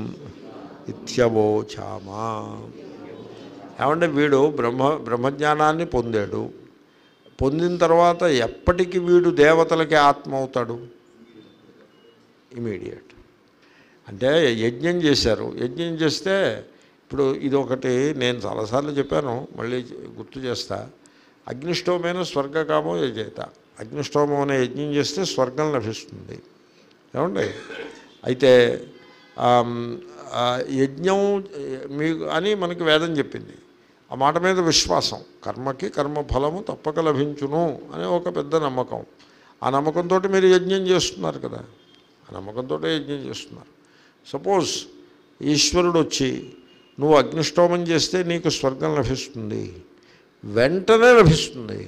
ఇత్యవోచామా ఏమంటే వీడు బ్రహ్మ బ్రహ్మజ్ఞానాన్ని పొందాడు పొందిన తర్వాత ఎప్పటికి వీడు దేవతలకి ఆత్మ అవుతాడు ఇమీడియట్ అంటే యజ్ఞం చేశారు యజ్ఞం చేస్తే ఇప్పుడు ఇది ఒకటి నేను చాలాసార్లు చెప్పాను మళ్ళీ గుర్తు చేస్తా అగ్నిష్టోమైన స్వర్గకామో యజేత అగ్నిష్టోమం అనే యజ్ఞం చేస్తే స్వర్గం లభిస్తుంది ఏమండి అయితే ఆమ్, ఆ యజ్ఞం మీకు అని మనకి వేదం చెప్పింది ఆ మాట మీద విశ్వాసం కర్మకి కర్మ ఫలము తప్పక లభించును అనే ఒక పెద్ద నమ్మకం ఆ నమ్మకంతో మీరు యజ్ఞం చేస్తున్నారు కదా ఆ నమ్మకంతో యజ్ఞం చేస్తున్నారు సపోజ్ ఈశ్వరుడు వచ్చి నువ్వు అగ్నిష్టోమం చేస్తే నీకు స్వర్గం లభిస్తుంది వెంటనే లభిస్తుంది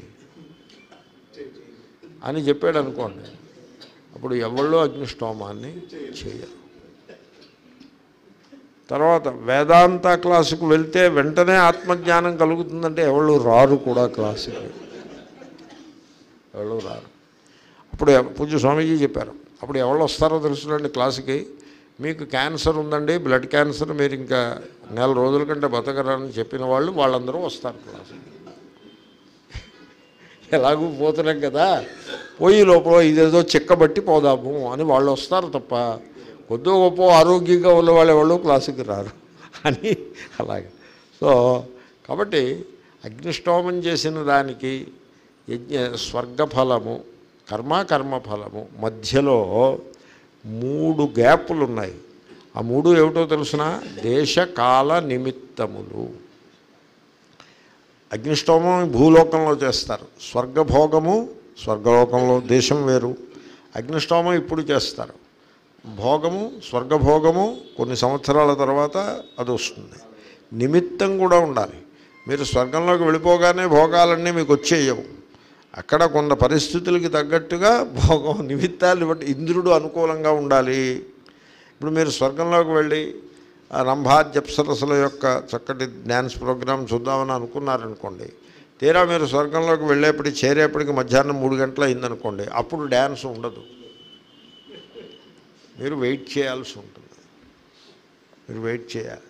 అని చెప్పాడు అనుకోండి అప్పుడు ఎవళ్ళో అగ్నిష్టోమాన్ని చేయరు తర్వాత వేదాంత క్లాసుకు వెళ్తే వెంటనే ఆత్మజ్ఞానం కలుగుతుందంటే ఎవళ్ళు రారు కూడా క్లాసుకి ఎవళ్ళు రారు అప్పుడు ఎవ- పూజ్య స్వామీజీ చెప్పారు అప్పుడు ఎవరు వస్తారో తెలుసునండి క్లాసుకి మీకు క్యాన్సర్ ఉందండి బ్లడ్ క్యాన్సర్ మీరు ఇంకా నెల రోజుల కంటే బతకరని చెప్పిన వాళ్ళు వాళ్ళందరూ వస్తారు క్లాసుకి ఎలాగూ పోతున్నాం కదా పోయి లోపల ఇదేదో చిక్కబట్టి పోదాము అని వాళ్ళు వస్తారు తప్ప కొద్దిగా గొప్ప ఆరోగ్యంగా ఉన్న వాళ్ళు ఎవరు క్లాసుకి రారు అని అలాగే సో కాబట్టి అగ్నిష్టోమం చేసిన దానికి యజ్ఞ స్వర్గఫలము కర్మ కర్మఫలము మధ్యలో మూడు గ్యాపులు ఉన్నాయి ఆ మూడు ఏమిటో తెలుసిన దేశకాల నిమిత్తములు అగ్నిష్టోమం భూలోకంలో చేస్తారు స్వర్గభోగము స్వర్గలోకంలో దేశం వేరు అగ్నిష్టోమం ఇప్పుడు చేస్తారు భోగము స్వర్గభోగము కొన్ని సంవత్సరాల తర్వాత అది వస్తుంది నిమిత్తం కూడా ఉండాలి మీరు స్వర్గంలోకి వెళ్ళిపోగానే భోగాలన్నీ మీకు వచ్చేయవు అక్కడ కొంత పరిస్థితులకి తగ్గట్టుగా భోగం నిమిత్తాలు బట్టి ఇంద్రుడు అనుకూలంగా ఉండాలి ఇప్పుడు మీరు స్వర్గంలోకి వెళ్ళి ఆ రంభాద్యప్సరసుల యొక్క చక్కటి డ్యాన్స్ ప్రోగ్రామ్ చూద్దామని అనుకున్నారనుకోండి తీరా మీరు స్వర్గంలోకి వెళ్ళేప్పటికి చేరేప్పటికి మధ్యాహ్నం మూడు గంటలు అయిందనుకోండి అప్పుడు డ్యాన్స్ ఉండదు మీరు వెయిట్ చేయాల్సి ఉంటుంది మీరు వెయిట్ చేయాలి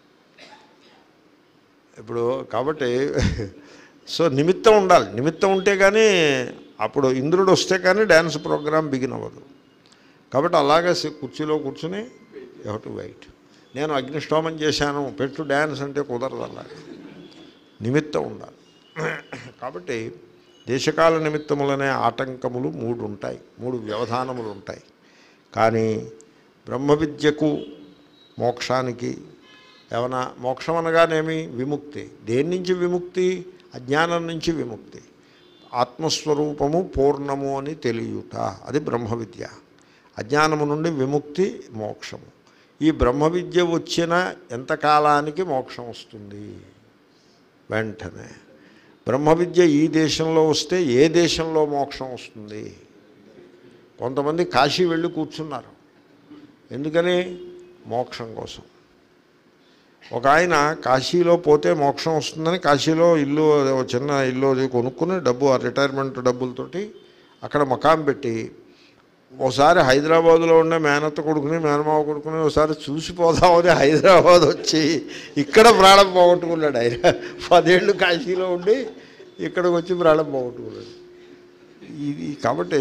ఇప్పుడు కాబట్టి సో నిమిత్తం ఉండాలి నిమిత్తం ఉంటే కానీ అప్పుడు ఇంద్రుడు వస్తే కానీ డ్యాన్స్ ప్రోగ్రామ్ బిగిన్ అవ్వదు కాబట్టి అలాగే సి- కుర్చీలో కూర్చుని యూ టు వెయిట్ నేను అగ్నిష్టోమం చేశాను పెట్టు డ్యాన్స్ అంటే కుదరదు అలాగే నిమిత్తం ఉండాలి కాబట్టి దేశకాల నిమిత్తములనే ఆటంకములు మూడు ఉంటాయి మూడు వ్యవధానములు ఉంటాయి కానీ బ్రహ్మ విద్యకు మోక్షానికి ఏమైనా మోక్షం అనగానేమి విముక్తి దేని నుంచి విముక్తి అజ్ఞానం నుంచి విముక్తి ఆత్మస్వరూపము పూర్ణము అని తెలియుట అది బ్రహ్మ విద్య అజ్ఞానము నుండి విముక్తి మోక్షము ఈ బ్రహ్మ విద్య వచ్చిన ఎంతకాలానికి మోక్షం వస్తుంది వెంటనే బ్రహ్మ విద్య ఈ దేశంలో వస్తే ఏ దేశంలో మోక్షం వస్తుంది కొంతమంది కాశీ వెళ్ళి కూర్చున్నారు ఎందుకని మోక్షం కోసం ఒక ఆయన కాశీలో పోతే మోక్షం వస్తుందని కాశీలో ఇల్లు ఓ చిన్న ఇల్లు అది కొనుక్కుని డబ్బు ఆ రిటైర్మెంట్ డబ్బులతోటి అక్కడ మకాం పెట్టి ఒకసారి హైదరాబాద్లో ఉండే మేనత్త కొడుకుని మేనమావ కొడుకుని ఒకసారి చూసిపోదామని హైదరాబాద్ వచ్చి ఇక్కడ ప్రాణం పోగొట్టుకున్నాడు ఆయన పదేళ్ళు కాశీలో ఉండి ఇక్కడికి వచ్చి ప్రాణం పోగొట్టుకున్నాడు ఇది కాబట్టి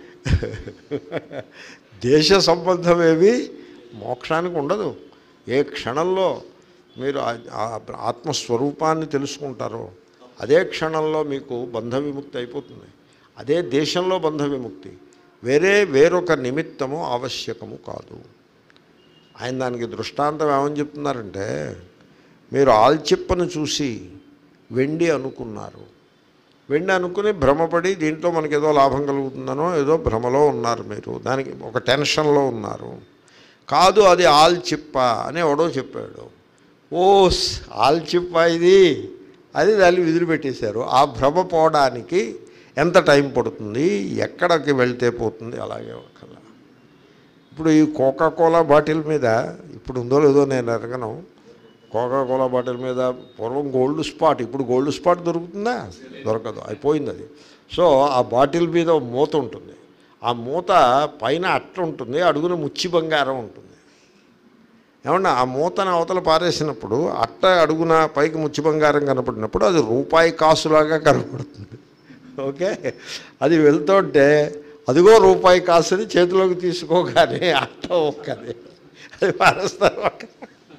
దేశ సంబంధం ఏవి మోక్షానికి ఉండదు ఏ క్షణంలో మీరు ఆ- ఆ ఆత్మస్వరూపాన్ని తెలుసుకుంటారో అదే క్షణంలో మీకు బంధ విముక్తి అయిపోతుంది అదే దేశంలో బంధ విముక్తి వేరే వేరొక నిమిత్తము ఆవశ్యకము కాదు ఆయన దానికి దృష్టాంతం ఏమని చెప్తున్నారంటే మీరు ఆల్చిప్పను చూసి వెండి అనుకున్నారు వెండి అనుకుని భ్రమపడి దీంట్లో మనకి ఏదో లాభం కలుగుతుందనో ఏదో భ్రమలో ఉన్నారు మీరు దానికి ఒక టెన్షన్లో ఉన్నారు కాదు అది ఆల్చిప్ప అని ఎవడో చెప్పాడు ఓస్ ఆల్చిప్ప ఇది అది దాన్ని విదిలిపెట్టేశారు ఆ భ్రమ పోవడానికి ఎంత టైం పడుతుంది ఎక్కడికి వెళ్తే పోతుంది అలాగే ఒకలా ఇప్పుడు ఈ కోకా కోలా బాటిల్ మీద ఇప్పుడు ఉందో లేదో నేను అడగను కోకా కోలా బాటిల్ మీద పూర్వం గోల్డ్ స్పాట్ ఇప్పుడు గోల్డ్ స్పాట్ దొరుకుతుందా దొరకదు అయిపోయింది అది సో ఆ బాటిల్ మీద ఒక మూత ఉంటుంది ఆ మూత పైన అట్ట ఉంటుంది అడుగున ముచ్చి బంగారం ఉంటుంది ఏమన్నా ఆ మూతను అవతల పారేసినప్పుడు అట్ట అడుగున పైకి ముచ్చి బంగారం కనపడినప్పుడు అది రూపాయి కాసులాగా కనపడుతుంది ఓకే అది వెళ్తుంటే అదిగో రూపాయి కాసుని చేతిలోకి తీసుకోగానే అట్ట ఒక్కది అది పారేస్తారు అక్కడ.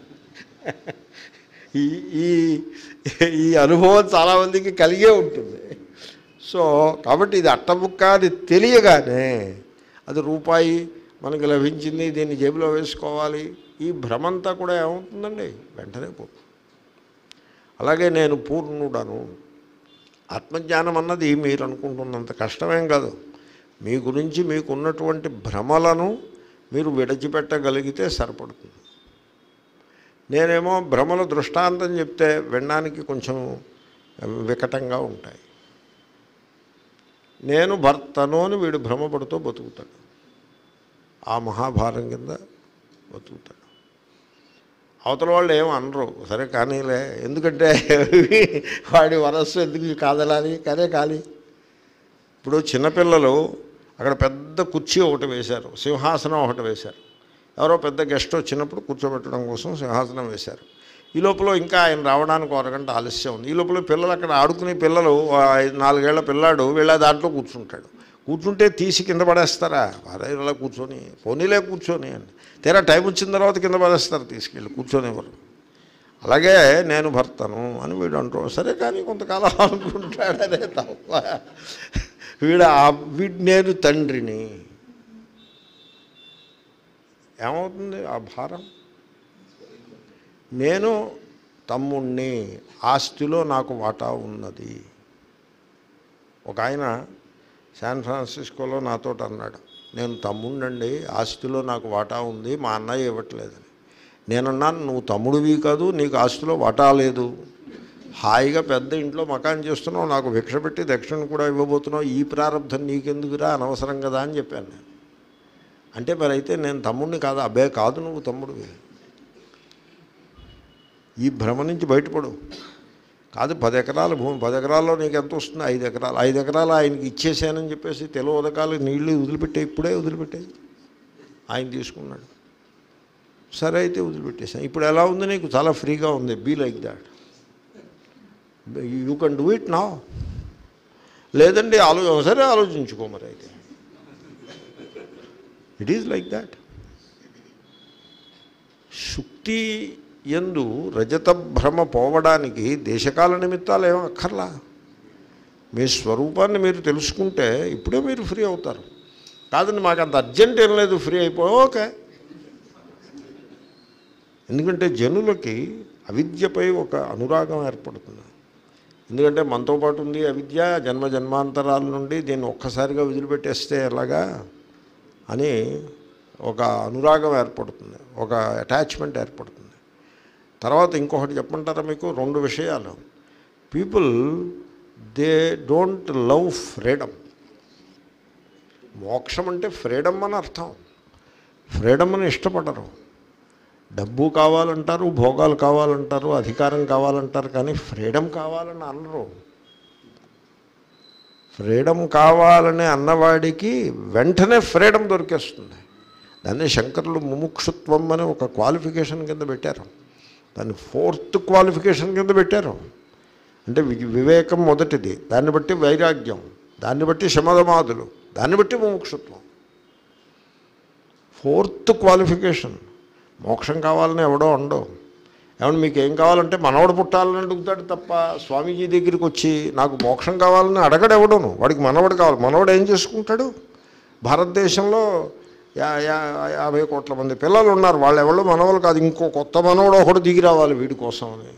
ఈ ఈ ఈ అనుభవం చాలామందికి కలిగే ఉంటుంది సో కాబట్టి ఇది అట్టముక్క అది తెలియగానే అది రూపాయి మనకి లభించింది దీన్ని జేబులో వేసుకోవాలి ఈ భ్రమంతా కూడా ఏమవుతుందండి వెంటనే పోతుంది అలాగే నేను పూర్ణుడను ఆత్మజ్ఞానం అన్నది మీరు అనుకుంటున్నంత కష్టమేం కాదు మీ గురించి మీకున్నటువంటి భ్రమలను మీరు విడిచిపెట్టగలిగితే సరిపడుతుంది నేనేమో భ్రమల దృష్టాంతం చెప్తే వినడానికి కొంచెం వికటంగా ఉంటాయి నేను భర్తను అని వీడు భ్రమపడుతూ బతుకుతాడు ఆ మహాభారం కింద బతుకుతాడు అవతల వాళ్ళు ఏం అనరు సరే కానీలే ఎందుకంటే వాడి వరస్సు ఎందుకు కాదలాలి కదే కాలి ఇప్పుడు చిన్నపిల్లలు అక్కడ పెద్ద కుర్చీ ఒకటి వేశారు సింహాసనం ఒకటి వేశారు ఎవరో పెద్ద గెస్ట్ వచ్చినప్పుడు కూర్చోబెట్టడం కోసం సింహాసనం వేశారు ఈ లోపల ఇంకా ఆయన రావడానికి ఒక అరగంట ఆలస్యం ఉంది ఈ లోపల పిల్లలు అక్కడ ఆడుకునే పిల్లలు ఆ ఐదు నాలుగేళ్ల పిల్లాడు వీళ్ళ దాంట్లో కూర్చుంటాడు కూర్చుంటే తీసి కింద పడేస్తారా వారే ఇలా కూర్చొని పోనీలే కూర్చొని అని తీరా టైం వచ్చిన తర్వాత కింద పడేస్తారు తీసుకెళ్ళి కూర్చొనివ్వరు అలాగే నేను భర్తను అని వీడు అంటూ సరే కానీ కొంతకాలం అనుకుంటాడనే తప్ప వీడు ఆ- వీడు నేను తండ్రిని ఏమవుతుంది ఆ భారం నేను తమ్ముణ్ణి ఆస్తిలో నాకు వాటా ఉన్నది ఒక ఆయన శాన్ ఫ్రాన్సిస్కోలో నాతో అన్నాడు నేను తమ్ముండండి ఆస్తిలో నాకు వాటా ఉంది మా అన్నయ్య ఇవ్వట్లేదని నేనన్నాను నువ్వు తమ్ముడివి కాదు నీకు ఆస్తిలో వాటా లేదు హాయిగా పెద్ద ఇంట్లో మకాన్ చేస్తున్నావు నాకు భిక్ష పెట్టి దక్షిణ కూడా ఇవ్వబోతున్నావు ఈ ప్రారంధం నీకెందుకురా అనవసరం కదా అని చెప్పాను నేను అంటే మరి అయితే నేను తమ్ముడిని కాదు అబ్బే కాదు నువ్వు తమ్ముడివి ఈ భ్రమ నుంచి బయటపడు కాదు పది ఎకరాల భూమి పది ఎకరాల్లో నీకు ఎంత వస్తుంది ఐదు ఎకరాలు ఐదు ఎకరాలు ఆయనకి ఇచ్చేసానని చెప్పేసి తెలు ఉదకాలు నీళ్లు వదిలిపెట్టే ఇప్పుడే వదిలిపెట్టాయి ఆయన తీసుకున్నాడు సరే అయితే వదిలిపెట్టేసాను ఇప్పుడు ఎలా ఉంది నీకు చాలా ఫ్రీగా ఉంది be like that you can do it నా లేదండి ఆలో సరే ఆలోచించుకో మరి అయితే ఇట్ ఈజ్ లైక్ దాట్ శుక్తి ఎందు రజత భ్రమ పోవడానికి దేశకాల నిమిత్తాలు ఏం అక్కర్లా మీ స్వరూపాన్ని మీరు తెలుసుకుంటే ఇప్పుడే మీరు ఫ్రీ అవుతారు కాదండి మాకు అంత అర్జెంట్ ఏం లేదు ఫ్రీ అయిపో ఓకే ఎందుకంటే జనులకి అవిద్యపై ఒక అనురాగం ఏర్పడుతుంది ఎందుకంటే మనతో పాటు ఉంది అవిద్య జన్మ జన్మాంతరాల నుండి దీన్ని ఒక్కసారిగా వదిలిపెట్టేస్తే ఎలాగా అని ఒక అనురాగం ఏర్పడుతుంది ఒక అటాచ్మెంట్ ఏర్పడుతుంది తర్వాత ఇంకొకటి చెప్పమంటారా మీకు రెండు విషయాలు people they don't love freedom మోక్షం అంటే ఫ్రీడమ్ అని అర్థం ఫ్రీడమ్ అని ఇష్టపడరు డబ్బు కావాలంటారు భోగాలు కావాలంటారు అధికారం కావాలంటారు కానీ ఫ్రీడమ్ కావాలని అనరు ఫ్రీడమ్ కావాలని అన్నవాడికి వెంటనే ఫ్రీడమ్ దొరికేస్తుంది దాన్ని శంకరులు ముముక్షుత్వం అని ఒక క్వాలిఫికేషన్ కింద పెట్టారు దాన్ని ఫోర్త్ క్వాలిఫికేషన్ కింద పెట్టారు అంటే వి- వివేకం మొదటిది దాన్ని బట్టి వైరాగ్యం దాన్ని బట్టి శమధమాదులు దాన్ని బట్టి ముముక్షుత్వం ఫోర్త్ క్వాలిఫికేషన్ మోక్షం కావాలని ఎవడో ఉండవు ఏమన్నా మీకు ఏం కావాలంటే మనవడు పుట్టాలని అడుగుతాడు తప్ప స్వామీజీ దగ్గరికి వచ్చి నాకు మోక్షం కావాలని అడగడు ఎవడను వాడికి మనవడు కావాలి మనవడు ఏం చేసుకుంటాడు భారతదేశంలో యా యా యాభై కోట్ల మంది పిల్లలు ఉన్నారు వాళ్ళు ఎవరు మనవలు కాదు ఇంకో కొత్త మనవడు ఒకడు దిగి రావాలి వీడి కోసం అని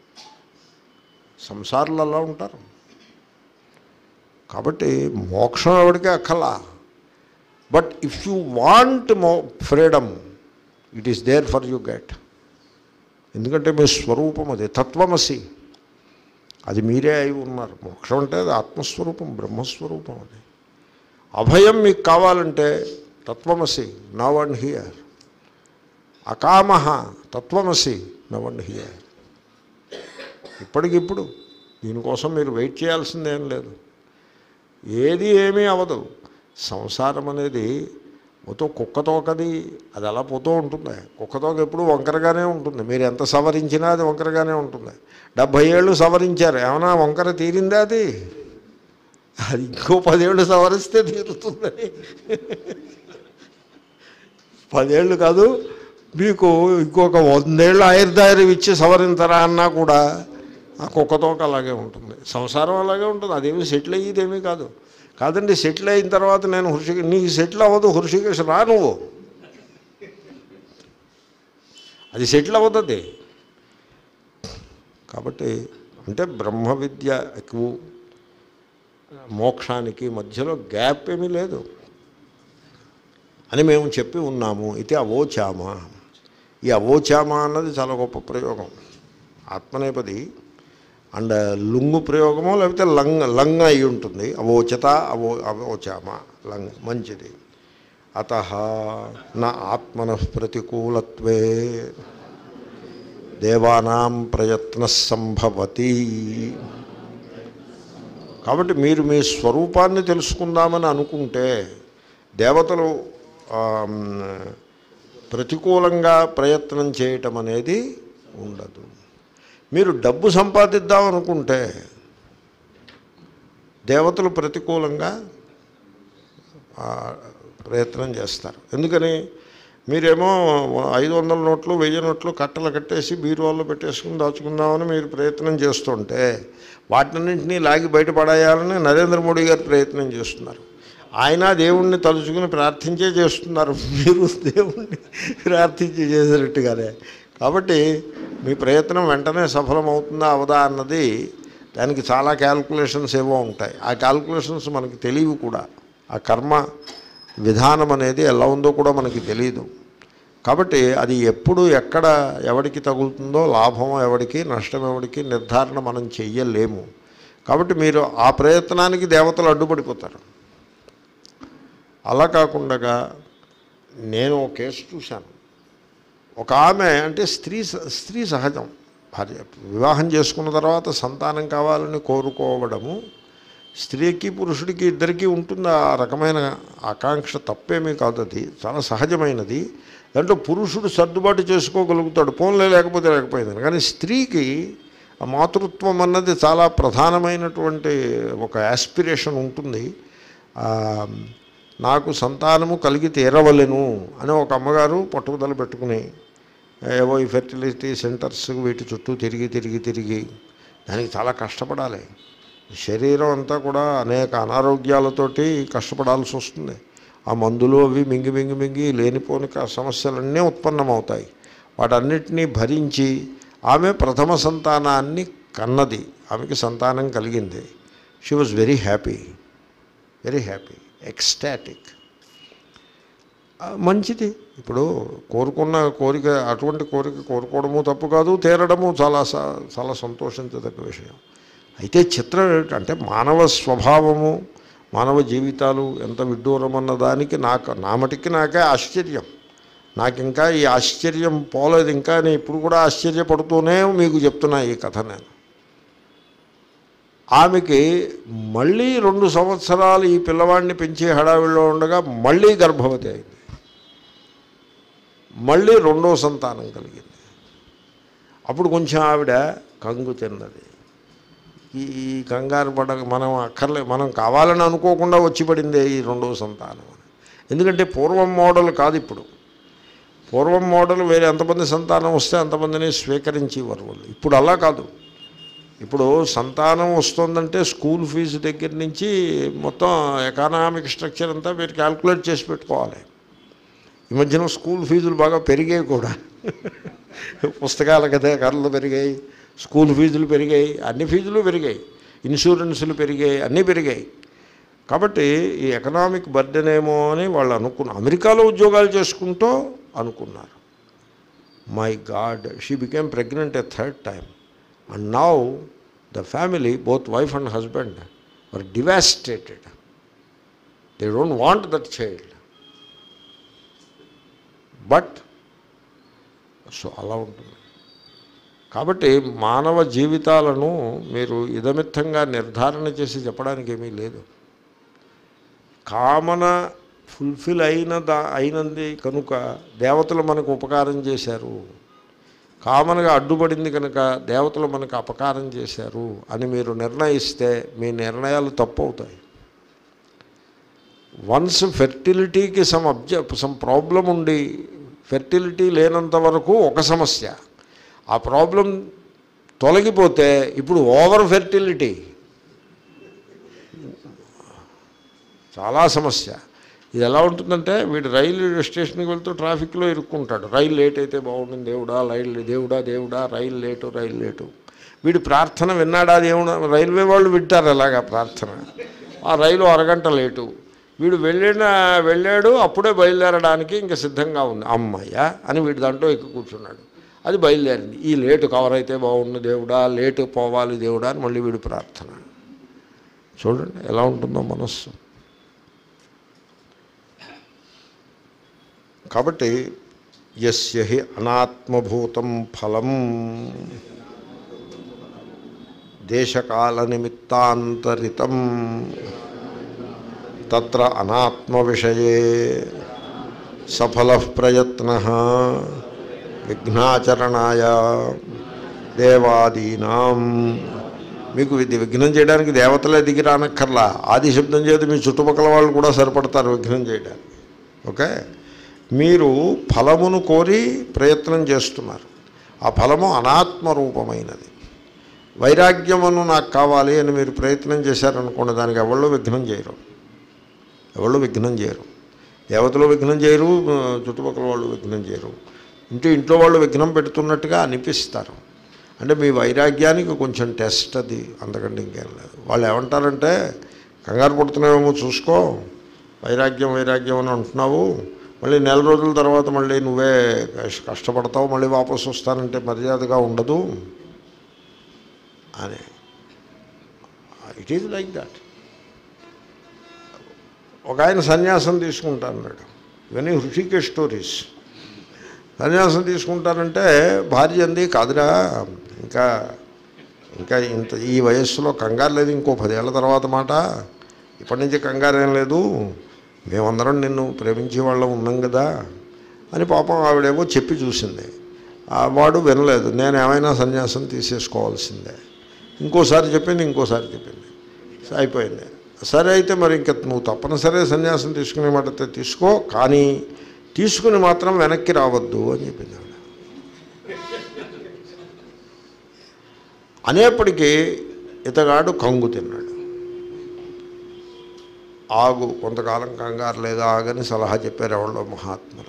సంసారులు అలా ఉంటారు కాబట్టి మోక్షం ఎవడికి అక్కలా but if you want more freedom it is there for you get ఎందుకంటే మీ స్వరూపం అది తత్వమసి అది మీరే అయి ఉన్నారు మోక్షం అంటే అది ఆత్మస్వరూపం బ్రహ్మస్వరూపం అది అభయం మీకు కావాలంటే తత్వమసి నవ్ అండ్ హియర్ అకామహ తత్వమసి నవ్ అండ్ హియర్ ఇప్పటికిప్పుడు దీనికోసం మీరు వెయిట్ చేయాల్సిందేం లేదు ఏది ఏమీ అవ్వదు సంసారం అనేది మొత్తం కుక్కతోకది అది అలా పోతూ ఉంటుంది కుక్కతోక ఎప్పుడు వంకరగానే ఉంటుంది మీరు ఎంత సవరించినా అది వంకరగానే ఉంటుంది డెబ్భై ఏళ్ళు సవరించారు ఏమైనా వంకర తీరిందా అది అది ఇంకో పదేళ్ళు సవరిస్తే తీరుతుందని పదేళ్ళు కాదు మీకు ఇంకొక వందేళ్ళు ఆయుర్దాయం ఇచ్చి సవరించరా అన్నా కూడా ఆ కుక్కతోక అలాగే ఉంటుంది సంసారం అలాగే ఉంటుంది అదేమి సెటిల్ అయ్యేదేమీ కాదు కాదండి సెటిల్ అయిన తర్వాత నేను హృషిక నీకు సెటిల్ అవ్వదు హృషికేశ్ రా నువ్వు అది సెటిల్ అవ్వదు కాబట్టి అంటే బ్రహ్మ విద్యకు మోక్షానికి మధ్యలో గ్యాప్ ఏమీ లేదు అని మేము చెప్పి ఉన్నాము ఇది అవోచామ ఈ అవోచామ అన్నది చాలా గొప్ప ప్రయోగం ఆత్మనేపది అండ్ లుంగు ప్రయోగమో లేకపోతే లంగ్ లంగ్ అయి ఉంటుంది అవోచత అవో అవోచామ లంగ్ మంచిది అత నా ఆత్మన ప్రతికూలత్వే దేవానాం ప్రయత్న సంభవతి కాబట్టి మీరు మీ స్వరూపాన్ని తెలుసుకుందామని అనుకుంటే దేవతలు ఆమ్, ప్రతికూలంగా ప్రయత్నం చేయటం అనేది ఉండదు మీరు డబ్బు సంపాదిద్దాం అనుకుంటే దేవతలు ప్రతికూలంగా ఆ, ప్రయత్నం చేస్తారు ఎందుకని మీరేమో ఐదు వందల నోట్లు వెయ్యి నోట్లు కట్టలు కట్టేసి బీరువాల్లో పెట్టేసుకుని దాచుకుందామని మీరు ప్రయత్నం చేస్తుంటే వాటినన్నింటినీ లాగి బయటపడేయాలని నరేంద్ర మోడీ గారు ప్రయత్నం చేస్తున్నారు ఆయన దేవుణ్ణి తలుచుకుని ప్రార్థించే చేస్తున్నారు మీరు దేవుణ్ణి ప్రార్థించి చేసినట్టుగానే కాబట్టి మీ ప్రయత్నం వెంటనే సఫలమవుతుందా అవదా అన్నది దానికి చాలా క్యాల్కులేషన్స్ ఏవో ఉంటాయి ఆ క్యాల్కులేషన్స్ మనకి తెలియవు కూడా ఆ కర్మ విధానం అనేది ఎలా ఉందో కూడా మనకి తెలియదు కాబట్టి అది ఎప్పుడు ఎక్కడ ఎవరికి తగులుతుందో లాభం ఎవరికి నష్టం ఎవరికి నిర్ధారణ మనం చెయ్యలేము కాబట్టి మీరు ఆ ప్రయత్నానికి దేవతలు అడ్డుపడిపోతారు అలా కాకుండా నేను ఒక కేసు చూశాను ఒక ఆమె అంటే స్త్రీ స- స్త్రీ సహజం భార్య వివాహం చేసుకున్న తర్వాత సంతానం కావాలని కోరుకోవడము స్త్రీకి పురుషుడికి ఇద్దరికీ ఉంటుంది ఆ రకమైన ఆకాంక్ష తప్పేమీ కాదు అది చాలా సహజమైనది దాంట్లో పురుషుడు సర్దుబాటు చేసుకోగలుగుతాడు ఫోన్లే లేకపోతే లేకపోయింది కానీ స్త్రీకి ఆ మాతృత్వం అన్నది చాలా ప్రధానమైనటువంటి ఒక యాస్పిరేషన్ ఉంటుంది ఆ, నాకు సంతానము కలిగి తీరవలెను అని ఒక అమ్మగారు పట్టుదల పెట్టుకుని ఏవో ఈ ఫెర్టిలిటీ సెంటర్స్ వీటి చుట్టూ తిరిగి తిరిగి తిరిగి దానికి చాలా కష్టపడాలి శరీరం అంతా కూడా అనేక అనారోగ్యాలతోటి కష్టపడాల్సి వస్తుంది ఆ మందులు అవి మింగి మింగి మింగి లేనిపోని క- సమస్యలన్నీ ఉత్పన్నమవుతాయి వాటన్నిటినీ భరించి ఆమె ప్రథమ సంతానాన్ని కన్నది ఆమెకి సంతానం కలిగింది she was very happy very happy ecstatic మంచిది ఇప్పుడు కోరుకున్న కోరిక అటువంటి కోరిక కోరుకోవడము తప్పు కాదు తీరడము చాలా స- చాలా సంతోషించదగ్గ విషయం అయితే చిత్రం ఏమిటంటే మానవ స్వభావము మానవ జీవితాలు ఎంత విడ్డూరం అన్న దానికి నాకు నా మటికి నాకే ఆశ్చర్యం నాకు ఇంకా ఈ ఆశ్చర్యం పోలేదు ఇంకా నేను ఇప్పుడు కూడా ఆశ్చర్యపడుతూనే మీకు చెప్తున్నా ఈ కథ నేను ఆమెకి మళ్ళీ రెండు సంవత్సరాలు ఈ పిల్లవాడిని పెంచే హడావిడిలో ఉండగా మళ్ళీ గర్భవతి అయింది మళ్ళీ రెండో సంతానం కలిగింది అప్పుడు కొంచెం ఆవిడ కంగు తిన్నది ఈ ఈ కంగారు పడ మనం అక్కర్లే మనం కావాలని అనుకోకుండా వచ్చి పడిందే ఈ రెండో సంతానం అని ఎందుకంటే పూర్వం మోడల్ కాదు ఇప్పుడు పూర్వం మోడల్ వేరే ఎంతమంది సంతానం వస్తే అంతమందిని స్వీకరించేవారు వాళ్ళు ఇప్పుడు అలా కాదు ఇప్పుడు సంతానం వస్తుందంటే స్కూల్ ఫీజు దగ్గర నుంచి మొత్తం ఎకనామిక్ స్ట్రక్చర్ అంతా మీరు క్యాల్కులేట్ చేసి పెట్టుకోవాలి ఈ మధ్యన స్కూల్ ఫీజులు బాగా పెరిగాయి కూడా పుస్తకాల కదా కర్రలు పెరిగాయి స్కూల్ ఫీజులు పెరిగాయి అన్ని ఫీజులు పెరిగాయి ఇన్సూరెన్సులు పెరిగాయి అన్నీ పెరిగాయి కాబట్టి ఈ ఎకనామిక్ బర్డెన్ ఏమో అని వాళ్ళు అనుకున్నారు అమెరికాలో ఉద్యోగాలు చేసుకుంటూ అనుకున్నారు my God she became pregnant a third time and now the family both wife and husband are devastated they don't want that child but so అలా ఉంటుంది కాబట్టి మానవ జీవితాలను మీరు ఇదమిత్తంగా నిర్ధారణ చేసి చెప్పడానికి ఏమీ లేదు కామన ఫుల్ఫిల్ అయిన దా అయినది కనుక దేవతలు మనకు ఉపకారం చేశారు కామన్గా అడ్డుపడింది కనుక దేవతలు మనకు అపకారం చేశారు అని మీరు నిర్ణయిస్తే మీ నిర్ణయాలు తప్పు అవుతాయి వన్స్ ఫెర్టిలిటీకి సమ్ అబ్జ సమ్ ప్రాబ్లం ఉండి ఫెర్టిలిటీ లేనంత వరకు ఒక సమస్య ఆ ప్రాబ్లం తొలగిపోతే ఇప్పుడు ఓవర్ ఫెర్టిలిటీ చాలా సమస్య ఇది ఎలా ఉంటుందంటే వీడు రైలు స్టేషన్కి వెళ్తూ ట్రాఫిక్లో ఇరుక్కుంటాడు రైలు లేట్ అయితే బాగుంటుంది దేవుడా రైలు దేవుడా దేవుడా రైలు లేటు రైలు లేటు వీడు ప్రార్థన విన్నాడా దేవుడా రైల్వే వాళ్ళు వింటారు అలాగా ప్రార్థన ఆ రైలు అరగంట లేటు వీడు వెళ్ళిన వెళ్ళాడు అప్పుడే బయలుదేరడానికి ఇంకా సిద్ధంగా ఉంది అమ్మయ్య అని వీడి దాంట్లో ఎక్కి కూర్చున్నాడు అది బయలుదేరింది ఈ లేటు కవర్ అయితే బాగుండు దేవుడా లేటు పోవాలి దేవుడా అని మళ్ళీ వీడు ప్రార్థన చూడండి ఎలా ఉంటుందో మనస్సు కాబట్టి యస్య హి అనాత్మభూతం ఫలం దేశకాల నిమిత్తాంతరితం తత్ర అనాత్మ విషయే సఫల ప్రయత్న విఘ్నాచరణాయ దేవాదీనాం మీకు ఇది విఘ్నం చేయడానికి దేవతలే దిగి రానక్కర్లా ఆది శబ్దం చేత మీ చుట్టుపక్కల వాళ్ళు కూడా సరిపడతారు విఘ్నం చేయడానికి ఓకే మీరు ఫలమును కోరి ప్రయత్నం చేస్తున్నారు ఆ ఫలము అనాత్మ రూపమైనది వైరాగ్యమును నాకు కావాలి అని మీరు ప్రయత్నం చేశారనుకోండి దానికి ఎవళ్ళు విఘ్నం చేయరు ఎవళ్ళు విఘ్నం చేయరు దేవతలు విఘ్నం చేయరు చుట్టుపక్కల వాళ్ళు విఘ్నం చేయరు ఇంటి ఇంట్లో వాళ్ళు విఘ్నం పెడుతున్నట్టుగా అనిపిస్తారు అంటే మీ వైరాగ్యానికి కొంచెం టెస్ట్ అది అంతకంటే ఇంకేం లేదు వాళ్ళు ఏమంటారంటే కంగారు పడుతున్నావేమో చూసుకో వైరాగ్యం వైరాగ్యం అని అంటున్నావు మళ్ళీ నెల రోజుల తర్వాత మళ్ళీ నువ్వే కష్ట- కష్టపడతావు మళ్ళీ వాపసు వస్తానంటే మర్యాదగా ఉండదు అని ఇట్ ఈజ్ లైక్ దట్ ఒక ఆయన సన్యాసం తీసుకుంటా అన్నాడు ఇవన్నీ హృషికేష్ స్టోరీస్ సన్యాసం తీసుకుంటానంటే భార్య అంది కాదురా ఇంకా ఇంకా ఇంత ఈ వయస్సులో కంగారు లేదు ఇంకో పదేళ్ల తర్వాత మాట ఇప్పటి నుంచి కంగారు ఏం లేదు మేమందరం నిన్ను ప్రేమించే వాళ్ళం ఉన్నాం కదా అని పాపం ఆవిడేమో చెప్పి చూసింది ఆ వాడు వినలేదు నేను ఏమైనా సన్యాసం తీసేసుకోవాల్సిందే ఇంకోసారి చెప్పింది ఇంకోసారి చెప్పింది సరే, అయిపోయింది సరే అయితే మరి ఇంక నువ్వు తప్పనిసరి సన్యాసం తీసుకునే మాట అయితే తీసుకో కానీ తీసుకుని మాత్రం వెనక్కి రావద్దు అని చెప్పింది ఆవిడ అనేప్పటికీ ఇతగాడు కంగు తిన్నాడు ఆగు కొంతకాలం కంగారు లేదా ఆగని సలహా చెప్పారు ఎవరో మహాత్ములు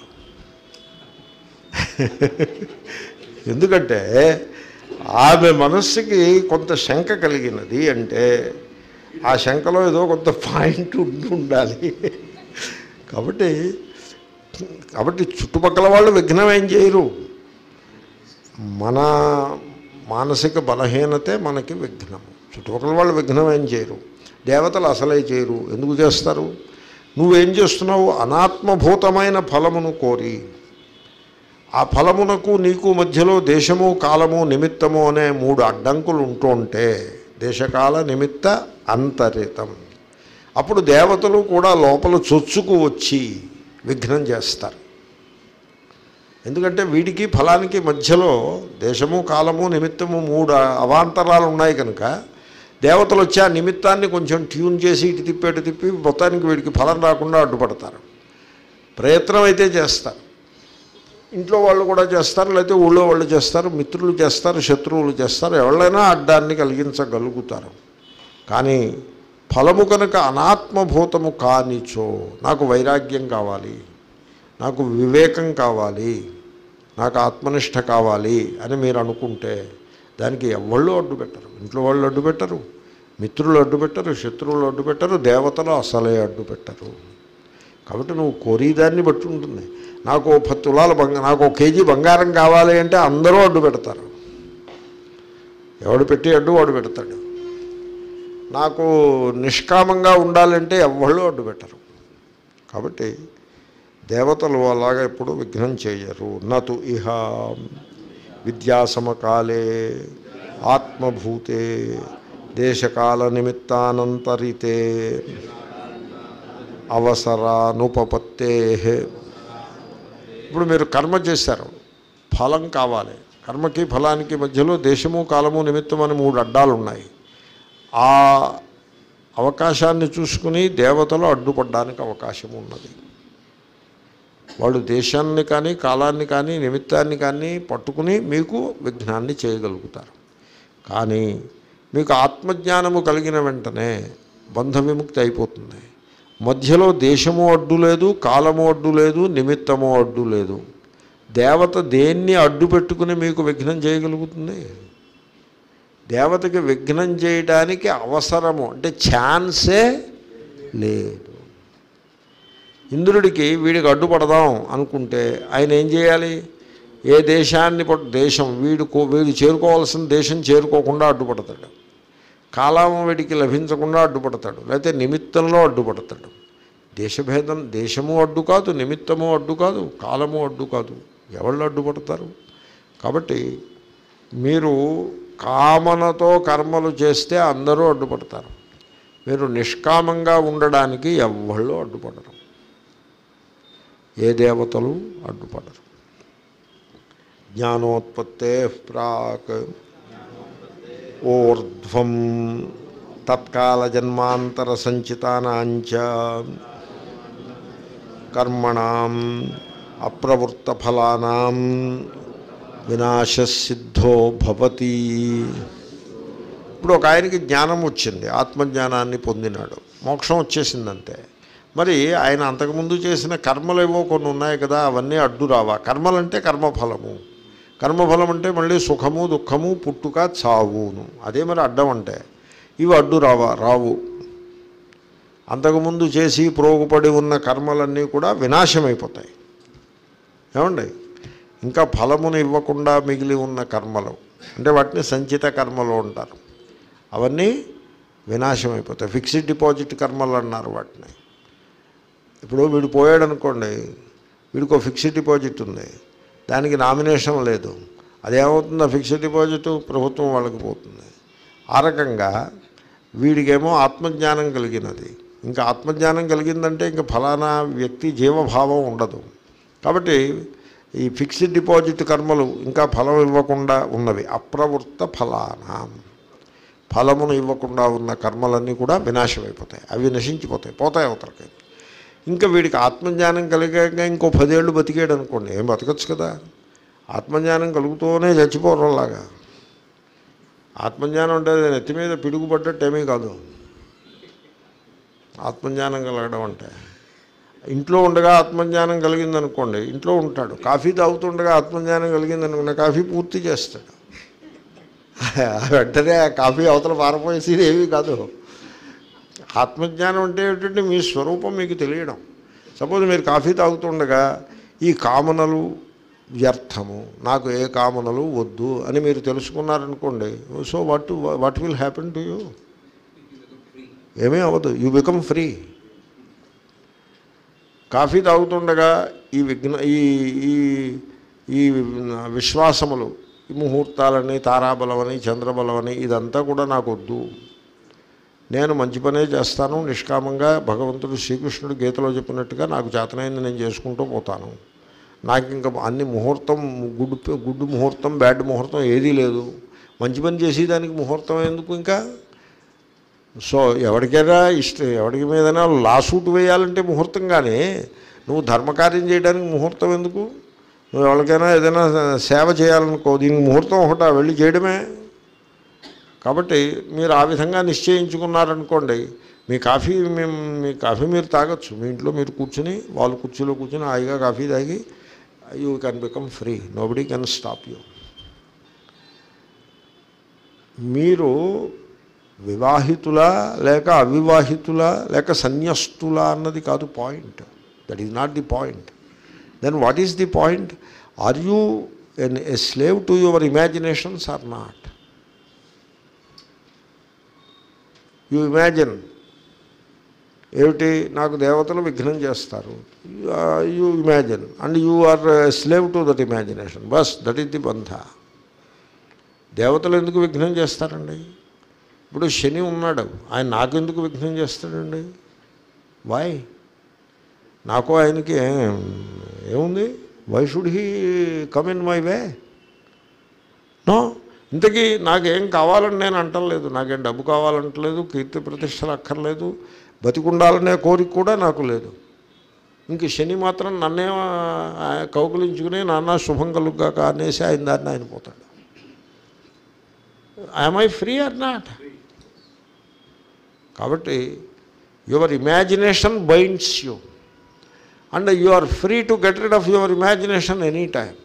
ఎందుకంటే ఆమె మనస్సుకి కొంత శంక కలిగినది అంటే ఆ శంకలో ఏదో కొంత పాయింట్ ఉండి ఉండాలి కాబట్టి కాబట్టి చుట్టుపక్కల వాళ్ళు విఘ్నం ఏం చేయరు మన మానసిక బలహీనతే మనకి విఘ్నము చుట్టుపక్కల వాళ్ళు విఘ్నం ఏం చేయరు దేవతలు అసలే చేయరు ఎందుకు చేస్తారు నువ్వేం చేస్తున్నావు అనాత్మభూతమైన ఫలమును కోరి ఆ ఫలమునకు నీకు మధ్యలో దేశము కాలము నిమిత్తము అనే మూడు అడ్డంకులు ఉంటూ ఉంటే దేశకాల నిమిత్త అంతరితం అప్పుడు దేవతలు కూడా లోపల చొచ్చుకు వచ్చి విఘ్నం చేస్తారు ఎందుకంటే వీడికి ఫలానికి మధ్యలో దేశము కాలము నిమిత్తము మూడు అవాంతరాలు ఉన్నాయి కనుక దేవతలు వచ్చి ఆ నిమిత్తాన్ని కొంచెం ట్యూన్ చేసి ఇటు తిప్పి అటు తిప్పి మొత్తానికి వీడికి ఫలం రాకుండా అడ్డుపడతారు ప్రయత్నం అయితే చేస్తారు ఇంట్లో వాళ్ళు కూడా చేస్తారు లేకపోతే ఊళ్ళో వాళ్ళు చేస్తారు మిత్రులు చేస్తారు శత్రువులు చేస్తారు ఎవరైనా అడ్డాన్ని కలిగించగలుగుతారు కానీ ఫలము కనుక అనాత్మభూతము కానిచో నాకు వైరాగ్యం కావాలి నాకు వివేకం కావాలి నాకు ఆత్మనిష్ట కావాలి అని మీరు అనుకుంటే దానికి ఎవళ్ళు అడ్డు పెట్టరు ఇంట్లో వాళ్ళు అడ్డు పెట్టరు మిత్రులు అడ్డు పెట్టరు శత్రువులు అడ్డు పెట్టరు దేవతలు అసలే అడ్డు పెట్టరు కాబట్టి నువ్వు కోరిదాన్ని బట్టి ఉంటుంది నాకు ఓ పది తులాల బంగ నాకు ఒక కేజీ బంగారం కావాలి అంటే అందరూ అడ్డు పెడతారు ఎవడు పెట్టి అడ్డు వాడు పెడతాడు నాకు నిష్కామంగా ఉండాలంటే ఎవళ్ళు అడ్డు పెట్టరు కాబట్టి దేవతలు అలాగా ఎప్పుడు విఘ్నం చేయరు నతు ఇహ విద్యాసమకాలే ఆత్మభూతే దేశకాల నిమిత్తానంతరితే అవసరానుపపత్తే ఇప్పుడు మీరు కర్మ చేశారు ఫలం కావాలి కర్మకి ఫలానికి మధ్యలో దేశము కాలము నిమిత్తం అని మూడు అడ్డాలు ఉన్నాయి ఆ అవకాశాన్ని చూసుకుని దేవతలు అడ్డుపడడానికి అవకాశం ఉన్నది వాళ్ళు దేశాన్ని కానీ కాలాన్ని కానీ నిమిత్తాన్ని కానీ పట్టుకుని మీకు విఘ్నాన్ని చేయగలుగుతారు కానీ మీకు ఆత్మజ్ఞానము కలిగిన వెంటనే బంధ విముక్తి అయిపోతుంది మధ్యలో దేశము అడ్డు లేదు కాలము అడ్డు లేదు నిమిత్తము అడ్డు లేదు దేవత దేన్ని అడ్డు పెట్టుకుని మీకు విఘ్నం చేయగలుగుతుంది దేవతకి విఘ్నం చేయడానికి అవసరము అంటే ఛాన్సే లేదు ఇంద్రుడికి వీడికి అడ్డుపడదాం అనుకుంటే ఆయన ఏం చేయాలి ఏ దేశాన్ని పట్టు దేశం వీడు కో వీడు చేరుకోవాల్సిన దేశం చేరుకోకుండా అడ్డుపడతాడు కాలం వీడికి లభించకుండా అడ్డుపడతాడు లేకపోతే నిమిత్తంలో అడ్డుపడతాడు దేశభేదం దేశము అడ్డు కాదు నిమిత్తము అడ్డు కాదు కాలము అడ్డు కాదు ఎవళ్ళు అడ్డుపడతారు కాబట్టి మీరు కామనతో కర్మలు చేస్తే అందరూ అడ్డుపడతారు మీరు నిష్కామంగా ఉండడానికి ఎవ్వళ్ళు అడ్డుపడరు ఏ దేవతలు అడ్డుపడరు జ్ఞానోత్పత్తే ప్రాక్ ఊర్ధ్వం తత్కాల జన్మాంతర సంచితానాంచ కర్మణం అప్రవృత్త ఫలానాం వినాశసిద్ధో భవతి ఇప్పుడు ఒక ఆయనకి జ్ఞానం వచ్చింది ఆత్మజ్ఞానాన్ని పొందినాడు మోక్షం వచ్చేసిందంతే మరి ఆయన అంతకుముందు చేసిన కర్మలు ఏవో కొన్ని ఉన్నాయి కదా అవన్నీ అడ్డు రావా కర్మలంటే కర్మఫలము కర్మఫలం అంటే మళ్ళీ సుఖము దుఃఖము పుట్టుక చావును అదే మరి అడ్డం అంటే ఇవి అడ్డు రావా రావు అంతకుముందు చేసి ప్రోగుపడి ఉన్న కర్మలన్నీ కూడా వినాశమైపోతాయి ఏమండి ఇంకా ఫలమును ఇవ్వకుండా మిగిలి ఉన్న కర్మలు అంటే వాటిని సంచిత కర్మలు అంటారు అవన్నీ వినాశమైపోతాయి ఫిక్స్డ్ డిపాజిట్ కర్మలు అన్నారు వాటిని ఇప్పుడు వీడు పోయాడు అనుకోండి వీడికి ఒక ఫిక్స్డ్ డిపాజిట్ ఉంది దానికి నామినేషన్ లేదు అదేమవుతుందో ఫిక్స్డ్ డిపాజిట్ ప్రభుత్వం వాళ్ళకి పోతుంది ఆ రకంగా వీడికేమో ఆత్మజ్ఞానం కలిగినది ఇంకా ఆత్మజ్ఞానం కలిగిందంటే ఇంకా ఫలానా వ్యక్తి జీవభావం ఉండదు కాబట్టి ఈ ఫిక్స్డ్ డిపాజిట్ కర్మలు ఇంకా ఫలం ఇవ్వకుండా ఉన్నవి అప్రవృత్త ఫలానా ఫలమును ఇవ్వకుండా ఉన్న కర్మలన్నీ కూడా వినాశమైపోతాయి అవి నశించిపోతాయి పోతాయి అవతలకి ఇంకా వీడికి ఆత్మజ్ఞానం కలిగాక ఇంకో పదేళ్ళు బతికాడు అనుకోండి ఏం బతకచ్చు కదా ఆత్మజ్ఞానం కలుగుతూనే చచ్చిపోవడంలాగా ఆత్మజ్ఞానం అంటే అది నెత్తి మీద పిడుగుపడ్డట్టు ఏమీ కాదు ఆత్మజ్ఞానం కలగడం అంటే ఇంట్లో ఉండగా ఆత్మజ్ఞానం కలిగిందనుకోండి ఇంట్లో ఉంటాడు కాఫీ తాగుతుండగా ఆత్మజ్ఞానం కలిగిందనుకున్న కాఫీ పూర్తి చేస్తాడు వెంటనే ఆ కాఫీ అవతల పారపోయేసి ఏమీ కాదు ఆత్మజ్ఞానం అంటే ఏమిటంటే మీ స్వరూపం మీకు తెలియడం సపోజ్ మీరు కాఫీ తాగుతుండగా ఈ కామనలు వ్యర్థము నాకు ఏ కామనలు వద్దు అని మీరు తెలుసుకున్నారనుకోండి so what what will happen to you ఏమీ అవ్వదు యూ బికమ్ ఫ్రీ కాఫీ తాగుతుండగా ఈ విఘ్న ఈ ఈ ఈ విశ్వాసములు ఈ ముహూర్తాలని తారాబలమని చంద్రబలమని ఇదంతా కూడా నాకు వద్దు నేను మంచి పనే చేస్తాను నిష్కామంగా భగవంతుడు శ్రీకృష్ణుడు గీతలో చెప్పినట్టుగా నాకు చేతనైంది నేను చేసుకుంటూ పోతాను నాకు ఇంకా అన్ని ముహూర్తం గుడ్డు గుడ్డు ముహూర్తం బ్యాడ్ ముహూర్తం ఏదీ లేదు మంచి పని చేసేదానికి ముహూర్తం ఎందుకు ఇంకా సో ఎవరికైనా ఇష్టం ఎవరికి మీదైనా లాసూట్ వేయాలంటే ముహూర్తం కానీ నువ్వు ధర్మకార్యం చేయడానికి ముహూర్తం ఎందుకు నువ్వు ఎవరికైనా ఏదైనా సేవ చేయాలనుకో దీనికి ముహూర్తం ఒకట వెళ్ళి చేయడమే కాబట్టి మీరు ఆ విధంగా నిశ్చయించుకున్నారనుకోండి మీ కాఫీ మేము మీ కాఫీ మీరు తాగొచ్చు మీ ఇంట్లో మీరు కూర్చుని వాళ్ళు కుర్చీలో కూర్చుని హాయిగా కాఫీ తాగి you can become free nobody can stop you మీరు వివాహితులా లేక అవివాహితులా లేక సన్యస్తులా అన్నది కాదు point that is not the point then what is the point are you an a slave to your imaginations are not you imagine ఏమిటి నాకు దేవతలు విఘ్నం చేస్తారు you imagine and you are slave to that imagination బస్ that is the బంధ దేవతలు ఎందుకు విఘ్నం చేస్తారండి ఇప్పుడు శని ఉన్నాడు ఆయన నాకెందుకు విఘ్నం చేస్తాడండి వాయ్ నాకు ఆయనకి ఏం- ఏముంది why should he come in my way no ఇంతకీ నాకేం కావాలని నేను అంటలేదు నాకేం డబ్బు కావాలంటలేదు కీర్తి ప్రతిష్టలు అక్కర్లేదు బతికుండాలనే కోరిక కూడా నాకు లేదు ఇంక శని మాత్రం నన్నే ఆ, కౌగులించుకుని నాన్న శుభం కలుగ్గాక అనేసి ఆయన దాన్ని ఆయన పోతాడు I'm I free are not కాబట్టి your imagination binds you and you are free to get rid of your imagination any time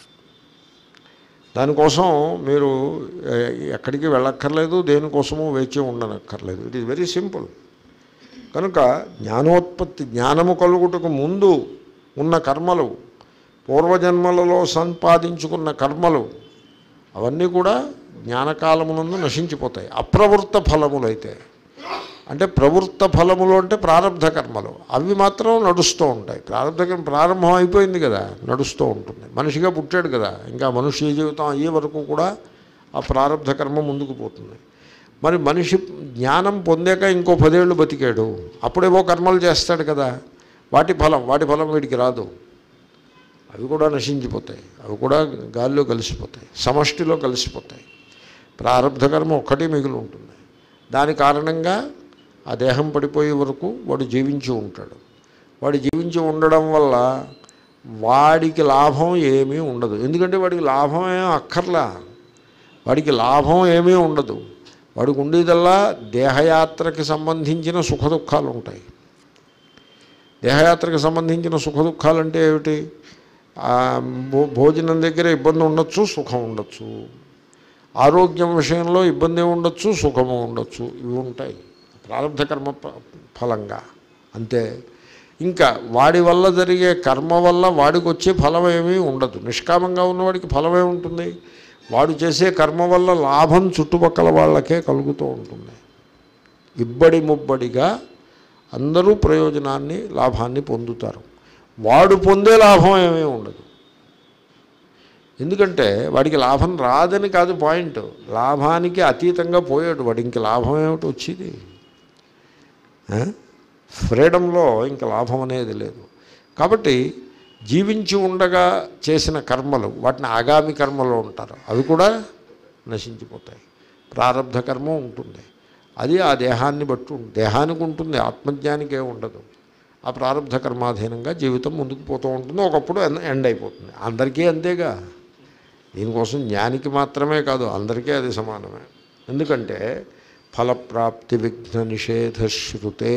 దానికోసం మీరు ఏ, ఎక్కడికి వెళ్ళక్కర్లేదు దేనికోసము వేచి ఉండనక్కర్లేదు ఇట్ ఈస్ వెరీ సింపుల్ కనుక జ్ఞానోత్పత్తి జ్ఞానము కలుగుటకు ముందు ఉన్న కర్మలు పూర్వజన్మలలో సంపాదించుకున్న కర్మలు అవన్నీ కూడా జ్ఞానకాలమునందు నశించిపోతాయి అప్రవృత్త ఫలములైతే అంటే ప్రవృత్త ఫలములు అంటే ప్రారంధ కర్మలు అవి మాత్రం నడుస్తూ ఉంటాయి ప్రారంభ కర్మ ప్రారంభం అయిపోయింది కదా నడుస్తూ ఉంటుంది మనిషిగా పుట్టాడు కదా ఇంకా మనుష్య జీవితం అయ్యే వరకు కూడా ఆ ప్రారంభ కర్మ ముందుకు పోతుంది మరి మనిషి జ్ఞానం పొందాక ఇంకో పదేళ్ళు బతికాడు అప్పుడేవో కర్మలు చేస్తాడు కదా వాటి ఫలం వాటి ఫలం వీడికి రాదు అవి కూడా నశించిపోతాయి అవి కూడా గాల్లో కలిసిపోతాయి సమష్టిలో కలిసిపోతాయి ప్రారంభ కర్మ ఒక్కటే మిగిలి ఉంటుంది దాని కారణంగా ఆ దేహం పడిపోయే వరకు వాడు జీవించి ఉంటాడు వాడు జీవించి ఉండడం వల్ల వాడికి లాభం ఏమీ ఉండదు ఎందుకంటే వాడికి లాభం ఏం అక్కర్లా వాడికి లాభం ఏమీ ఉండదు వాడికి ఉండేదల్లా దేహయాత్రకి సంబంధించిన సుఖ దుఃఖాలు ఉంటాయి దేహయాత్రకు సంబంధించిన సుఖ దుఃఖాలు అంటే ఏమిటి ఆ, భో భోజనం దగ్గర ఇబ్బంది ఉండొచ్చు సుఖం ఉండొచ్చు ఆరోగ్యం విషయంలో ఇబ్బంది ఉండొచ్చు సుఖము ఉండొచ్చు ఇవి ఉంటాయి ప్రారంభ కర్మ ప- ఫలంగా అంతే ఇంకా వాడి వల్ల జరిగే కర్మ వల్ల వాడికి వచ్చే ఫలం ఏమీ ఉండదు నిష్కామంగా ఉన్నవాడికి ఫలమే ఉంటుంది వాడు చేసే కర్మ వల్ల లాభం చుట్టుపక్కల వాళ్ళకే కలుగుతూ ఉంటుంది ఇబ్బడి ముబ్బడిగా అందరూ ప్రయోజనాన్ని లాభాన్ని పొందుతారు వాడు పొందే లాభం ఏమీ ఉండదు ఎందుకంటే వాడికి లాభం రాదని కాదు పాయింట్ లాభానికి అతీతంగా పోయాడు వాడి ఇంక లాభం ఏమిటి వచ్చేది ఫ్రీడంలో ఇంక లాభం అనేది లేదు కాబట్టి జీవించి ఉండగా చేసిన కర్మలు వాటిని ఆగామి కర్మలు ఉంటారు అవి కూడా నశించిపోతాయి ప్రారంధ కర్మ ఉంటుంది అది ఆ దేహాన్ని బట్టి ఉంటుంది దేహానికి ఉంటుంది ఆత్మజ్ఞానికే ఉండదు ఆ ప్రారంధ కర్మాధీనంగా జీవితం ముందుకు పోతూ ఉంటుంది ఒకప్పుడు ఎన్- ఎండ్ అయిపోతుంది అందరికీ అంతేగా దీనికోసం జ్ఞానికి మాత్రమే కాదు అందరికీ అది సమానమే ఎందుకంటే ఫలప్రాప్తి విఘ్న నిషేధ శృతే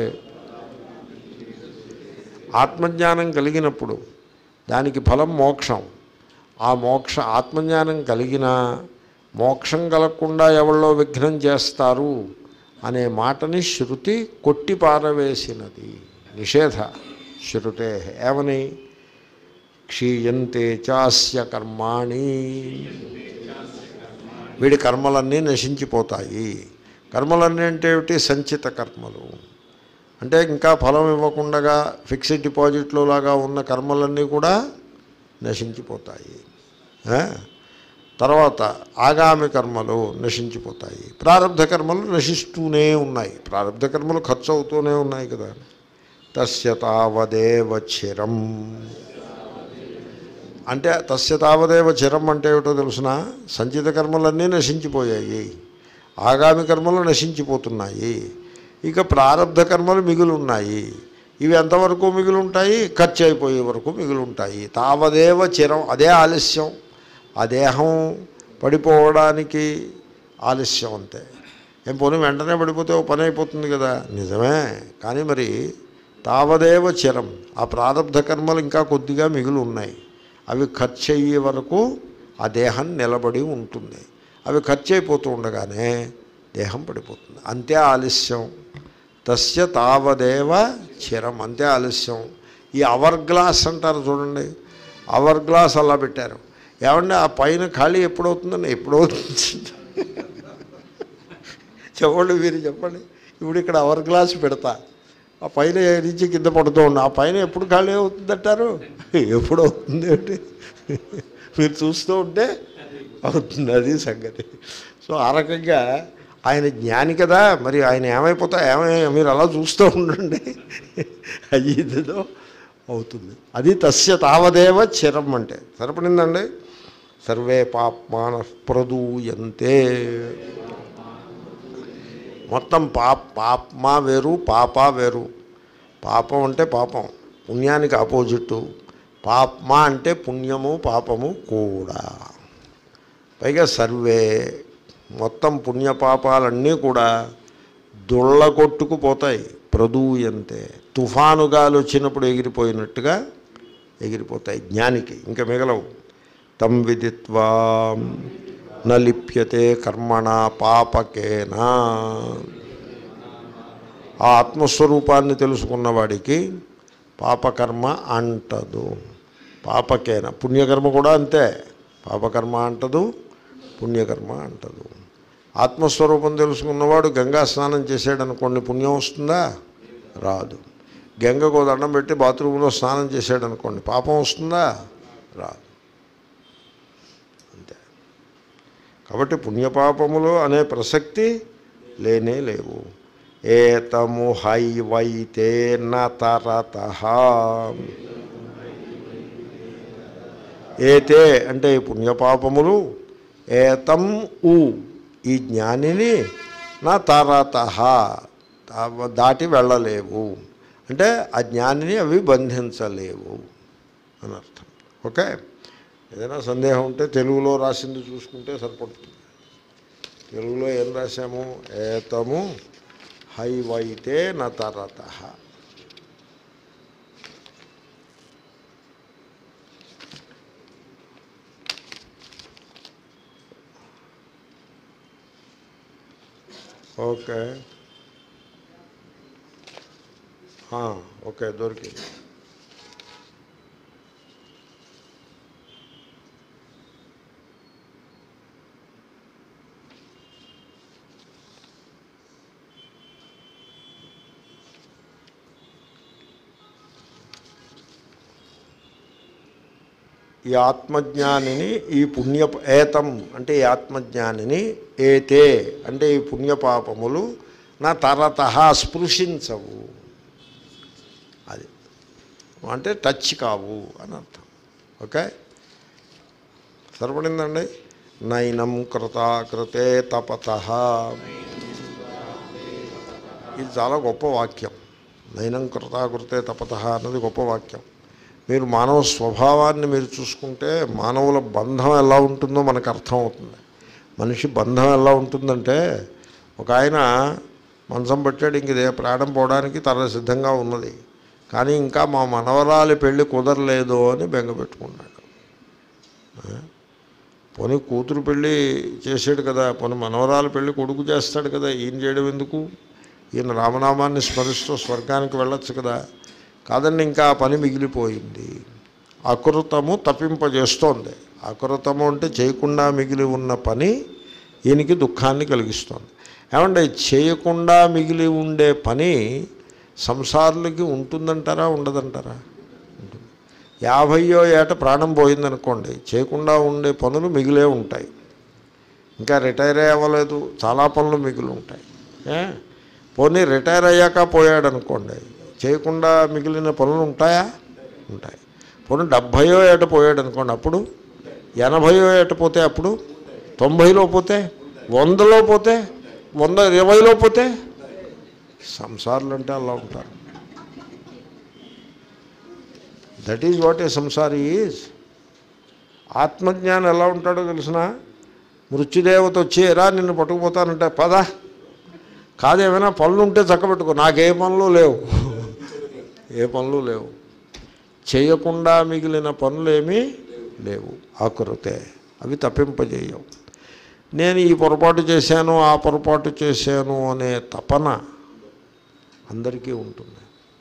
ఆత్మజ్ఞానం కలిగినప్పుడు దానికి ఫలం మోక్షం ఆ మోక్ష ఆత్మజ్ఞానం కలిగిన మోక్షం కలగకుండా ఎవళ్ళో విఘ్నం చేస్తారు అనే మాటని శృతి కొట్టి పారవేసినది నిషేధ శృతే ఏమని క్షీయంతే చాస్య కర్మాణి వీడి కర్మలన్నీ నశించిపోతాయి కర్మలన్నీ అంటే ఏమిటి సంచిత కర్మలు అంటే ఇంకా ఫలం ఇవ్వకుండా ఫిక్స్డ్ డిపాజిట్లో లాగా ఉన్న కర్మలన్నీ కూడా నశించిపోతాయి ఆ? తర్వాత ఆగామి కర్మలు నశించిపోతాయి ప్రారంధ కర్మలు నశిస్తూనే ఉన్నాయి ప్రారంధ కర్మలు ఖర్చు అవుతూనే ఉన్నాయి కదా తస్య తావదేవ చిరం అంటే తస్య తావదేవ చిరం అంటే ఏమిటో తెలుసిన సంచిత కర్మలన్నీ నశించిపోయాయి ఆగామి కర్మలు నశించిపోతున్నాయి ఇక ప్రారంధ కర్మలు మిగిలి ఉన్నాయి ఇవి ఎంతవరకు మిగిలి ఉంటాయి ఖర్చు అయిపోయే వరకు మిగిలి ఉంటాయి తావదేవ చిరం అదే ఆలస్యం ఆ దేహం పడిపోవడానికి ఆలస్యం అంతే ఏం పోనీ వెంటనే పడిపోతే ఓ పని అయిపోతుంది కదా నిజమే కానీ మరి తావదేవ చిరం ఆ ప్రారంధ కర్మలు ఇంకా కొద్దిగా మిగిలి ఉన్నాయి అవి ఖర్చు అయ్యే వరకు ఆ దేహం నిలబడి ఉంటుంది అవి ఖర్చు అయిపోతూ ఉండగానే దేహం పడిపోతుంది అంతే ఆలస్యం తస్య తావదేవ చిరం అంతే ఆలస్యం ఈ అవర్ గ్లాస్ అంటారు చూడండి అవర్ గ్లాస్ అలా పెట్టారు ఏమంటే ఆ పైన ఖాళీ ఎప్పుడవుతుందండి ఎప్పుడవుతుంది చెప్పండి మీరు చెప్పండి ఇప్పుడు ఇక్కడ అవర్ గ్లాస్ పెడతా ఆ పైన నుంచి కింద పడుతూ ఉండి ఆ పైన ఎప్పుడు ఖాళీ అవుతుందంటారు ఎప్పుడు అవుతుంది అంటే మీరు చూస్తూ ఉంటే అవుతుంది అది సంగతి సో ఆ రకంగా ఆయన జ్ఞాని కదా మరి ఆయన ఏమైపోతా ఏమై మీరు అలా చూస్తూ ఉండండి అయ్యేదో అవుతుంది అది తస్య తావదేవ చిరం అంటే సరిపడిందండి సర్వే పాప్మాన ప్రదూయంతే మొత్తం పాప పాప్మా వేరు పాప వేరు పాపం అంటే పాపం పుణ్యానికి ఆపోజిట్టు పాప్మా అంటే పుణ్యము పాపము కూడా పైగా సర్వే మొత్తం పుణ్యపాపాలన్నీ కూడా దుళ్ళ కొట్టుకుపోతాయి ప్రదూయంతే తుఫాను గాలి వచ్చినప్పుడు ఎగిరిపోయినట్టుగా ఎగిరిపోతాయి జ్ఞానికి ఇంకా మిగలవు తం విదిత్వా నలిప్యతే కర్మణ పాపకేనా ఆ ఆత్మస్వరూపాన్ని తెలుసుకున్న వాడికి పాపకర్మ అంటదు పాపకేన పుణ్యకర్మ కూడా అంతే పాపకర్మ అంటదు పుణ్యకర్మ అంటదు ఆత్మస్వరూపం తెలుసుకున్నవాడు గంగా స్నానం చేసాడనుకోండి పుణ్యం వస్తుందా రాదు గంగకు ఓ దండం పెట్టి బాత్రూంలో స్నానం చేసాడనుకోండి పాపం వస్తుందా రాదు అంతే కాబట్టి పుణ్యపాపములు అనే ప్రసక్తి లేనే లేవు ఏతము హైవైతే నరత ఏతే అంటే ఈ పుణ్యపాపములు ఏతం ఉ ఈ జ్ఞానిని నా తరత దాటి వెళ్ళలేవు అంటే ఆ జ్ఞానిని అవి బంధించలేవు అని అర్థం ఓకే ఏదైనా సందేహం ఉంటే తెలుగులో రాసింది చూసుకుంటే సరిపడుతుంది తెలుగులో ఏం రాశాము ఏతము హైవైతే నతరత ఓకే ఆ, ఓకే దొరికింది ఈ ఆత్మజ్ఞానిని ఈ పుణ్య ఏతం అంటే ఈ ఆత్మజ్ఞానిని ఏతే అంటే ఈ పుణ్యపాపములు నా తరత స్పృశించవు అది అంటే టచ్ కావు అని అర్థం ఓకే సరిపడిందండి నైనం కృతాకృతే తపత ఇది చాలా గొప్ప వాక్యం నైనం కృతాకృతే తపత అన్నది గొప్ప వాక్యం మీరు మానవ స్వభావాన్ని మీరు చూసుకుంటే మానవుల బంధం ఎలా ఉంటుందో మనకు అర్థం అవుతుంది మనిషి బంధం ఎలా ఉంటుందంటే ఒక ఆయన మంచం పట్టాడు ఇంక ఇదే ప్రాణం పోవడానికి తన సిద్ధంగా ఉన్నది కానీ ఇంకా మా మనవరాలి పెళ్ళి కుదరలేదు అని బెంగ పెట్టుకున్నాడు ఆ? పోనీ కూతురు పెళ్ళి చేసాడు కదా పోనీ మనవరాలు పెళ్ళి కొడుకు చేస్తాడు కదా ఈయన చేయడం ఎందుకు ఈయన రామనామాన్ని స్మరిస్తూ స్వర్గానికి వెళ్ళొచ్చు కదా కాదండి ఇంకా ఆ పని మిగిలిపోయింది అకృతము తప్పింపజేస్తోంది అకృతము అంటే చేయకుండా మిగిలి ఉన్న పని ఈయనకి దుఃఖాన్ని కలిగిస్తోంది ఏమంటే చేయకుండా మిగిలి ఉండే పని సంసారులకి ఉంటుందంటారా ఉండదంటారా ఉంటుంది యాభయో ఏట ప్రాణం పోయిందనుకోండి చేయకుండా ఉండే పనులు మిగిలే ఉంటాయి ఇంకా రిటైర్ అవ్వలేదు చాలా పనులు మిగిలి ఉంటాయి ఏ? పోనీ రిటైర్ అయ్యాక పోయాడు అనుకోండి చేయకుండా మిగిలిన పనులు ఉంటాయా ఉంటాయి పోనీ డెబ్భయో ఏట పోయాడు అనుకోండి అప్పుడు ఎనభయో ఏట పోతే అప్పుడు తొంభైలో పోతే వందలో పోతే వంద ఇరవైలో పోతే సంసారులు అంటే అలా ఉంటారు దట్ ఈజ్ వాట్ ఏ సంసారి ఈజ్ ఆత్మజ్ఞానం ఎలా ఉంటాడో తెలిసిన మృత్యుదేవత వచ్చి ఎరా నిన్ను పట్టుకుపోతానంటే పద కాదేమైనా పనులు ఉంటే చక్కబెట్టుకో నాకే పనులు లేవు ఏ పనులు లేవు చేయకుండా మిగిలిన పనులేమీ లేవు ఆకృతే అవి తప్పింపజేయవు నేను ఈ పొరపాటు చేశాను ఆ పొరపాటు చేశాను అనే తపన అందరికీ ఉంటుంది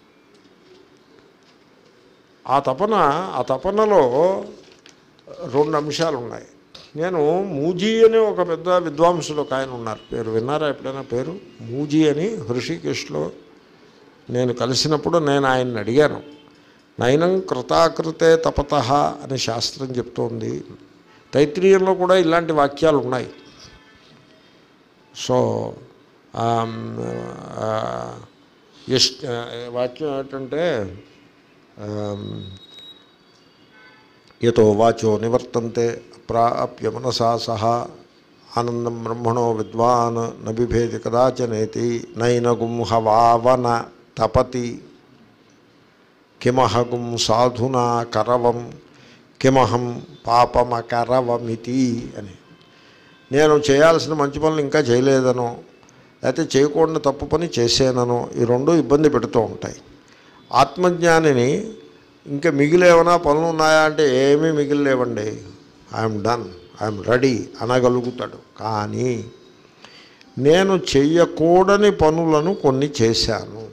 ఆ తపన ఆ తపనలో రెండు అంశాలు ఉన్నాయి నేను మూజీ అని ఒక పెద్ద విద్వాంసుడు ఒక ఆయన ఉన్నారు పేరు విన్నారా ఎప్పుడైనా పేరు మూజీ అని హృషికేశ్లో నేను కలిసినప్పుడు నేను ఆయన్ని అడిగాను నయనం కృతాకృతే తపత అని శాస్త్రం చెప్తోంది తైత్రీయంలో కూడా ఇలాంటి వాక్యాలు ఉన్నాయి సో ఆమ్, ఆ, ఎస్- ఆ, వాక్యం ఏంటంటే ఆమ్, యతో వాచో నివర్తంతే ప్రాప్య మనసా సహా ఆనందం బ్రహ్మణో విద్వాన్ న బిభేది కదాచనేతి నైనగుం హవావన తపతి కిమహగుం సాధునా కరవం కిమహం పాపమకరవమితి అని నేను చేయాల్సిన మంచి పనులు ఇంకా చేయలేదనో లేకపోతే చేయకుండా తప్పు పని చేసేననో ఈ రెండు ఇబ్బంది పెడుతూ ఉంటాయి ఆత్మజ్ఞానిని ఇంకా మిగిలేవనా పనులు ఉన్నాయా అంటే ఏమీ మిగిలిలేవండి ఐఎమ్ డన్ ఐఎమ్ రెడీ అనగలుగుతాడు కానీ నేను చెయ్యకూడని పనులను కొన్ని చేశాను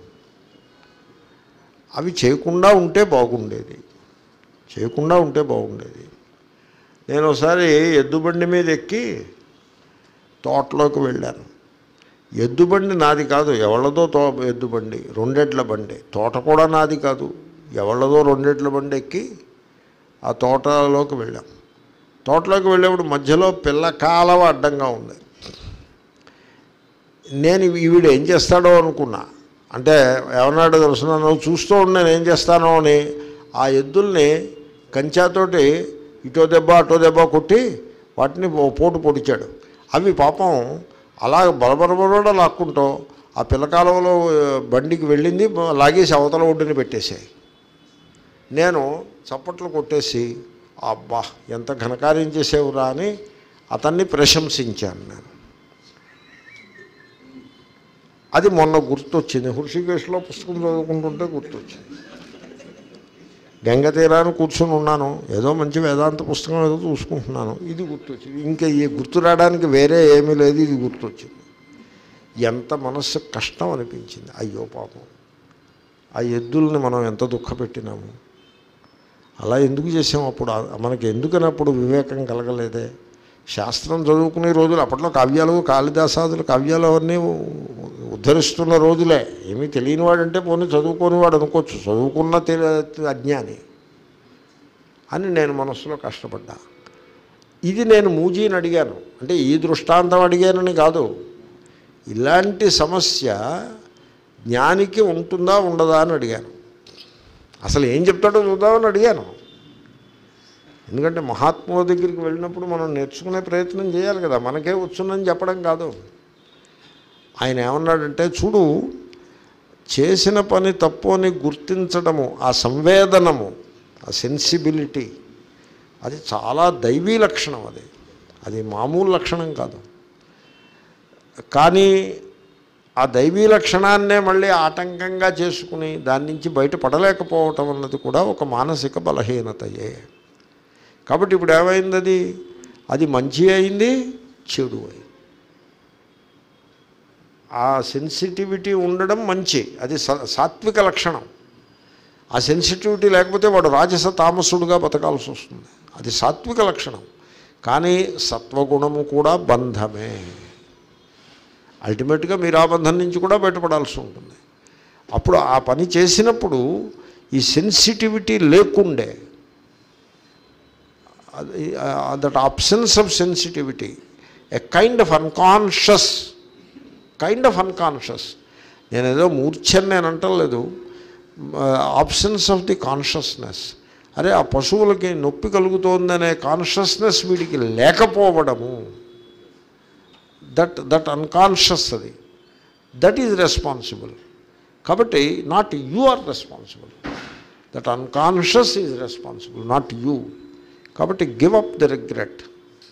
అవి చేయకుండా ఉంటే బాగుండేది చేయకుండా ఉంటే బాగుండేది నేను ఒకసారి ఎద్దుబండి మీద ఎక్కి తోటలోకి వెళ్ళాను ఎద్దుబండి నాది కాదు ఎవళ్ళదో తో ఎద్దుబండి రెండెడ్ల బండి తోట కూడా నాది కాదు ఎవళ్ళదో రెండెడ్ల బండి ఎక్కి ఆ తోటలోకి వెళ్ళాం తోటలోకి వెళ్ళేప్పుడు మధ్యలో పిల్ల కాలవ అడ్డంగా ఉంది నేను ఈవిడ ఏం చేస్తాడో అనుకున్నా అంటే ఏమన్నాడో తెలుసిన నువ్వు చూస్తూ ఉండి నేను ఏం చేస్తానో అని ఆ ఎద్దుల్ని కంచాతోటి ఇటో దెబ్బ అటో దెబ్బ కొట్టి వాటిని ఓ పోటు పొడిచాడు అవి పాపం అలా బలబరబడ లాక్కుంటూ ఆ పిల్లకాలంలో బండికి వెళ్ళింది లాగేసి అవతల ఒడ్డుని పెట్టేశాయి నేను చప్పట్లు కొట్టేసి అబ్బా ఎంత ఘనకార్యం చేసేవురా అని అతన్ని ప్రశంసించాను నేను అది మొన్న గుర్తొచ్చింది హృషికేశ్లో పుస్తకం చదువుకుంటుంటే గుర్తొచ్చింది గంగ తీరాన్ని కూర్చుని ఉన్నాను ఏదో మంచి వేదాంత పుస్తకం ఏదో చూసుకుంటున్నాను ఇది గుర్తొచ్చింది ఇంకా ఈ గుర్తు రావడానికి వేరే ఏమీ లేదు ఇది గుర్తొచ్చింది ఎంత మనస్సు కష్టం అనిపించింది అయ్యో పాపం ఆ ఎద్దుల్ని మనం ఎంత దుఃఖపెట్టినాము అలా ఎందుకు చేసాం అప్పుడు ఆ- మనకి ఎందుకనప్పుడు వివేకం కలగలేదే శాస్త్రం చదువుకునే రోజులు అప్పట్లో కావ్యాలు కాళిదాసాదులు కావ్యాలు అవన్నీ ఉద్ధరిస్తున్న రోజులే ఏమీ తెలియని వాడంటే పోనీ చదువుకోనివాడు అనుకోవచ్చు చదువుకున్న తెలి అజ్ఞాని అని నేను మనస్సులో కష్టపడ్డా ఇది నేను మూజీని అడిగాను అంటే ఈ దృష్టాంతం అడిగానని కాదు ఇలాంటి సమస్య జ్ఞానికి ఉంటుందా ఉండదా అని అడిగాను అసలు ఏం చెప్తాడో చూద్దామని అడిగాను ఎందుకంటే మహాత్ముల దగ్గరికి వెళ్ళినప్పుడు మనం నేర్చుకునే ప్రయత్నం చేయాలి కదా మనకే వచ్చునని చెప్పడం కాదు ఆయన ఏమన్నాడంటే చూడు చేసిన పని తప్పు అని గుర్తించడము ఆ సంవేదనము ఆ సెన్సిబిలిటీ అది చాలా దైవీ లక్షణం అది అది మామూలు లక్షణం కాదు కానీ ఆ దైవీ లక్షణాన్నే మళ్ళీ ఆటంకంగా చేసుకుని దాని నుంచి బయటపడలేకపోవటం అన్నది కూడా ఒక మానసిక బలహీనతయే కాబట్టి ఇప్పుడు ఏమైంది అది అది మంచి అయింది చెడు అయింది ఆ సెన్సిటివిటీ ఉండడం మంచి అది స- సాత్విక లక్షణం ఆ సెన్సిటివిటీ లేకపోతే వాడు రాజస తామసుడుగా బతకాల్సి వస్తుంది అది సాత్విక లక్షణం కానీ సత్వగుణము కూడా బంధమే అల్టిమేట్గా మీరు ఆ బంధం నుంచి కూడా బయటపడాల్సి ఉంటుంది అప్పుడు ఆ పని చేసినప్పుడు ఈ సెన్సిటివిటీ లేకుండే that absence of sensitivity a kind of unconscious kind of unconscious నేను ఏదో మూర్ఛని నేను అంటలేదు ఆప్షన్స్ ఆఫ్ ది కాన్షియస్నెస్ అరే ఆ పశువులకి నొప్పి కలుగుతోందనే కాన్షియస్నెస్ వీడికి లేకపోవడము దట్ దట్ అన్కాన్షియస్ అది దట్ ఈజ్ రెస్పాన్సిబుల్ కాబట్టి not you are responsible that unconscious is responsible not you కాబట్టి గివ్ అప్ ది రిగ్రెట్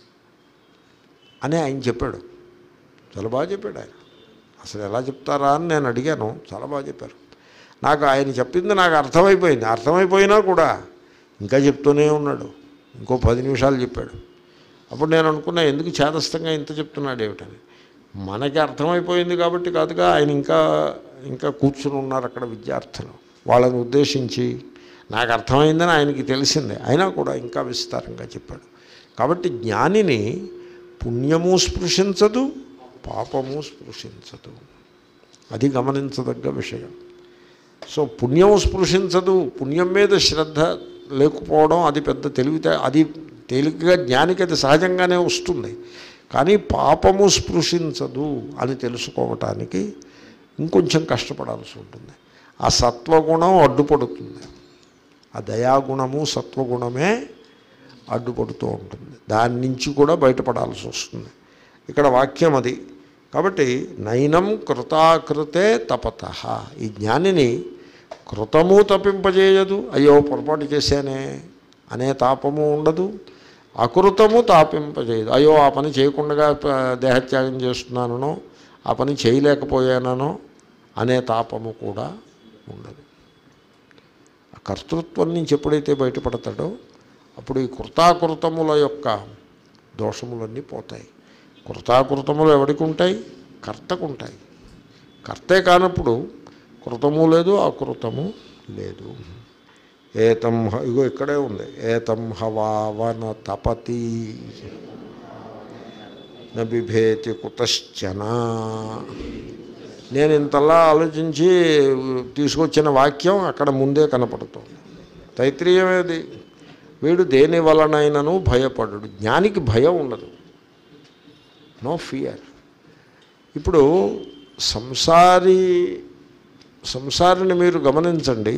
అని ఆయన చెప్పాడు చాలా బాగా చెప్పాడు ఆయన అసలు ఎలా చెప్తారా అని నేను అడిగాను చాలా బాగా చెప్పారు నాకు ఆయన చెప్పింది నాకు అర్థమైపోయింది అర్థమైపోయినా కూడా ఇంకా చెప్తూనే ఉన్నాడు ఇంకో పది నిమిషాలు చెప్పాడు అప్పుడు నేను అనుకున్నా ఎందుకు చేదస్థంగా ఇంత చెప్తున్నాడు ఏమిటని మనకి అర్థమైపోయింది కాబట్టి కాదుగా ఆయన ఇంకా ఇంకా కూర్చుని ఉన్నారు అక్కడ విద్యార్థులు వాళ్ళని ఉద్దేశించి నాకు అర్థమైందని ఆయనకి తెలిసిందే అయినా కూడా ఇంకా విస్తారంగా చెప్పాడు కాబట్టి జ్ఞానిని పుణ్యము స్పృశించదు పాపము స్పృశించదు అది గమనించదగ్గ విషయం సో పుణ్యం స్పృశించదు పుణ్యం మీద శ్రద్ధ లేకపోవడం అది పెద్ద తెలివితే అది తేలికగా జ్ఞానికి అది సహజంగానే వస్తుంది కానీ పాపము స్పృశించదు అని తెలుసుకోవటానికి ఇంకొంచెం కష్టపడాల్సి ఉంటుంది ఆ సత్వగుణం అడ్డుపడుతుంది ఆ దయాగుణము సత్వగుణమే అడ్డుపడుతూ ఉంటుంది దాని నుంచి కూడా బయటపడాల్సి వస్తుంది ఇక్కడ వాక్యం అది కాబట్టి నైనం కృతాకృతే తపత ఈ జ్ఞానిని కృతము తప్పింపజేయదు అయ్యో పొరపాటు చేశానే అనే తాపము ఉండదు అకృతము తాపింపజేయదు అయ్యో ఆ పని చేయకుండా ప- దేహత్యాగం చేస్తున్నానో ఆ పని చేయలేకపోయానో అనే తాపము కూడా ఉండదు ఆ కర్తృత్వం నుంచి ఎప్పుడైతే బయటపడతాడో అప్పుడు ఈ కృతాకృతముల యొక్క దోషములన్నీ పోతాయి కృతాకృతములు ఎవరికి ఉంటాయి కర్తకు ఉంటాయి కర్తే కానప్పుడు కృతము లేదు అకృతము లేదు ఏతం హ- ఇగో ఇక్కడే ఉంది ఏతం హవావన తపతి నబిభేతి కుతశ్చన నేను ఇంతలా ఆలోచించి తీసుకొచ్చిన వాక్యం అక్కడ ముందే కనపడుతుంది తైత్రీయమేది వీడు దేని వలనైనను భయపడడు జ్ఞానికి భయం ఉండదు నో ఫియర్ ఇప్పుడు సంసారి సంసారిని మీరు గమనించండి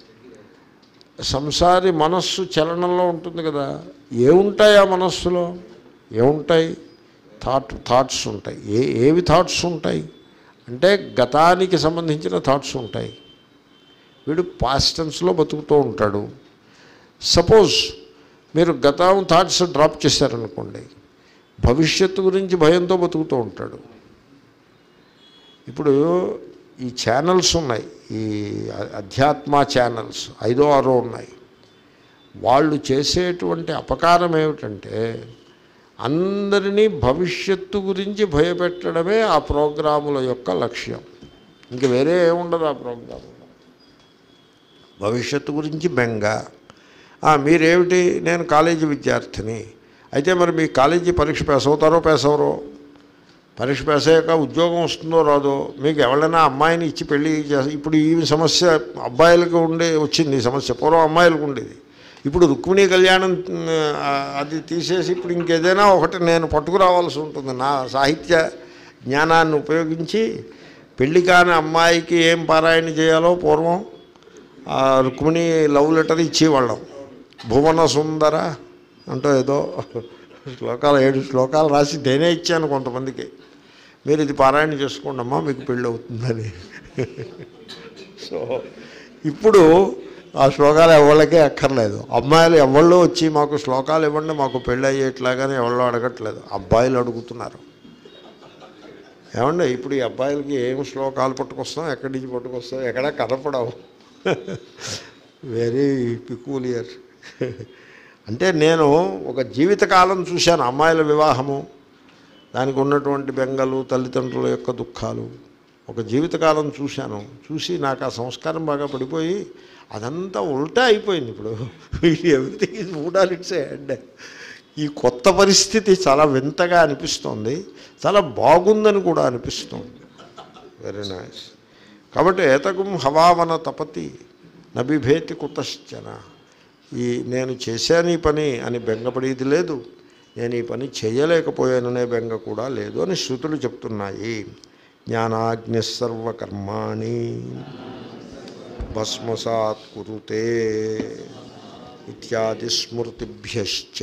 సంసారి మనస్సు చలనంలో ఉంటుంది కదా ఏముంటాయి ఆ మనస్సులో ఏముంటాయి థాట్ థాట్స్ ఉంటాయి ఏ ఏవి థాట్స్ ఉంటాయి అంటే గతానికి సంబంధించిన థాట్స్ ఉంటాయి వీడు పాస్ట్ టెన్స్లో బతుకుతూ ఉంటాడు సపోజ్ మీరు గతం థాట్స్ డ్రాప్ చేశారనుకోండి భవిష్యత్తు గురించి భయంతో బతుకుతూ ఉంటాడు ఇప్పుడు ఈ ఛానల్స్ ఉన్నాయి ఈ అ- అధ్యాత్మ ఛానల్స్ ఐదో ఆరో ఉన్నాయి వాళ్ళు చేసేటువంటి అపకారం ఏమిటంటే అందరినీ భవిష్యత్తు గురించి భయపెట్టడమే ఆ ప్రోగ్రాముల యొక్క లక్ష్యం ఇంక వేరే ఏముండదు ఆ ప్రోగ్రాంలో భవిష్యత్తు గురించి బెంగ ఆ, మీరేమిటి నేను కాలేజీ విద్యార్థిని అయితే మరి మీ కాలేజీ పరీక్ష పాస్ అవుతారో పాస్ అవరో పరీక్ష పాస్ అయ్యాక ఉద్యోగం వస్తుందో రాదో మీకు ఎవరైనా అమ్మాయిని ఇచ్చి పెళ్లి చేస్త ఇప్పుడు ఈ సమస్య అబ్బాయిలకు ఉండే వచ్చింది ఈ సమస్య పూర్వం అమ్మాయిలకు ఉండేది ఇప్పుడు రుక్మిణీ కళ్యాణం ఆ, అది తీసేసి ఇప్పుడు ఇంకేదైనా ఒకటి నేను పట్టుకురావాల్సి ఉంటుంది నా సాహిత్య జ్ఞానాన్ని ఉపయోగించి పెళ్లి కాని అమ్మాయికి ఏం పారాయణ చేయాలో పూర్వం ఆ రుక్మిణి లవ్ లెటర్ ఇచ్చేవాళ్ళం భువన సుందర అంటూ ఏదో శ్లోకాలు ఏడు శ్లోకాలు రాసి నేనే ఇచ్చాను కొంతమందికి మీరు ఇది పారాయణ చేసుకోండి అమ్మా మీకు పెళ్ళి అవుతుందని సో ఇప్పుడు ఆ శ్లోకాలు ఎవళ్ళకే అక్కర్లేదు అమ్మాయిలు ఎవళ్ళు వచ్చి మాకు శ్లోకాలు ఇవ్వండి మాకు పెళ్ళి అయ్యేట్లాగానే ఎవళ్ళు అడగట్లేదు అబ్బాయిలు అడుగుతున్నారు ఏమండి ఇప్పుడు ఈ అబ్బాయిలకి ఏం శ్లోకాలు పట్టుకొస్తాం ఎక్కడి నుంచి పట్టుకొస్తాం ఎక్కడ కనపడవు వెరీ పికూలియర్ అంటే నేను ఒక జీవితకాలం చూశాను అమ్మాయిల వివాహము దానికి ఉన్నటువంటి బెంగలు తల్లిదండ్రుల యొక్క దుఃఖాలు ఒక జీవితకాలం చూశాను చూసి నాకు ఆ సంస్కారం బాగా పడిపోయి అదంతా ఉల్టా అయిపోయింది ఇప్పుడు ఎవ్రీథింగ్ ఈజ్ మూడాల్ ఇట్స్ హెడ్ ఈ కొత్త పరిస్థితి చాలా వింతగా అనిపిస్తోంది చాలా బాగుందని కూడా అనిపిస్తోంది వెరీ నైస్ కాబట్టి ఏతకం హవావన తపతి నబిభేతి కుతశ్చన ఈ నేను చేశాను ఈ పని అని బెంగపడేది లేదు నేను ఈ పని చేయలేకపోయాననే బెంగ కూడా లేదు అని శృతులు చెప్తున్నాయి జ్ఞానాగ్ని సర్వకర్మాణి భస్మసాత్ కురుతే ఇత్యాది స్మృతిభ్యశ్చ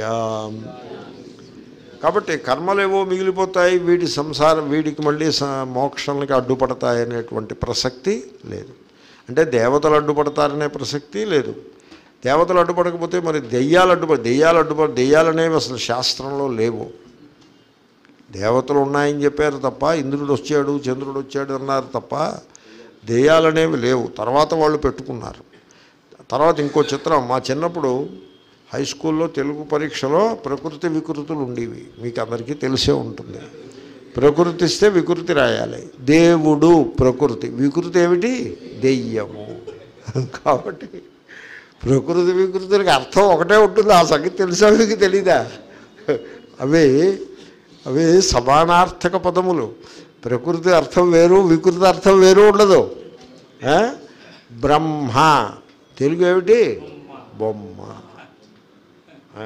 కాబట్టి కర్మలేవో మిగిలిపోతాయి వీడి సంసారం వీడికి మళ్ళీ స- మోక్షానికి అడ్డుపడతాయి అనేటువంటి ప్రసక్తి లేదు అంటే దేవతలు అడ్డుపడతారనే ప్రసక్తి లేదు దేవతలు అడ్డుపడకపోతే మరి దెయ్యాలు అడ్డుపడ దెయ్యాలు అడ్డుపడ దెయ్యాలనేవి అసలు శాస్త్రంలో లేవు దేవతలు ఉన్నాయని చెప్పారు తప్ప ఇంద్రుడు వచ్చాడు చంద్రుడు వచ్చాడు అన్నారు తప్ప దెయ్యాలనేవి లేవు తర్వాత వాళ్ళు పెట్టుకున్నారు తర్వాత ఇంకో చిత్రం మా చిన్నప్పుడు హై స్కూల్లో తెలుగు పరీక్షలో ప్రకృతి వికృతులు ఉండేవి మీకు అందరికీ తెలిసే ఉంటుంది ప్రకృతి ఇస్తే వికృతి రాయాలి దేవుడు ప్రకృతి వికృతి ఏమిటి దెయ్యము కాబట్టి ప్రకృతి వికృతులకి అర్థం ఒకటే ఉంటుంది ఆ సంగతి తెలుసా మీకు తెలీదా అవి అవి సమానార్థక పదములు ప్రకృతి అర్థం వేరు వికృతి అర్థం వేరు ఉండదు ఆ? బ్రహ్మ తెలుగు ఏమిటి బొమ్మ ఆ.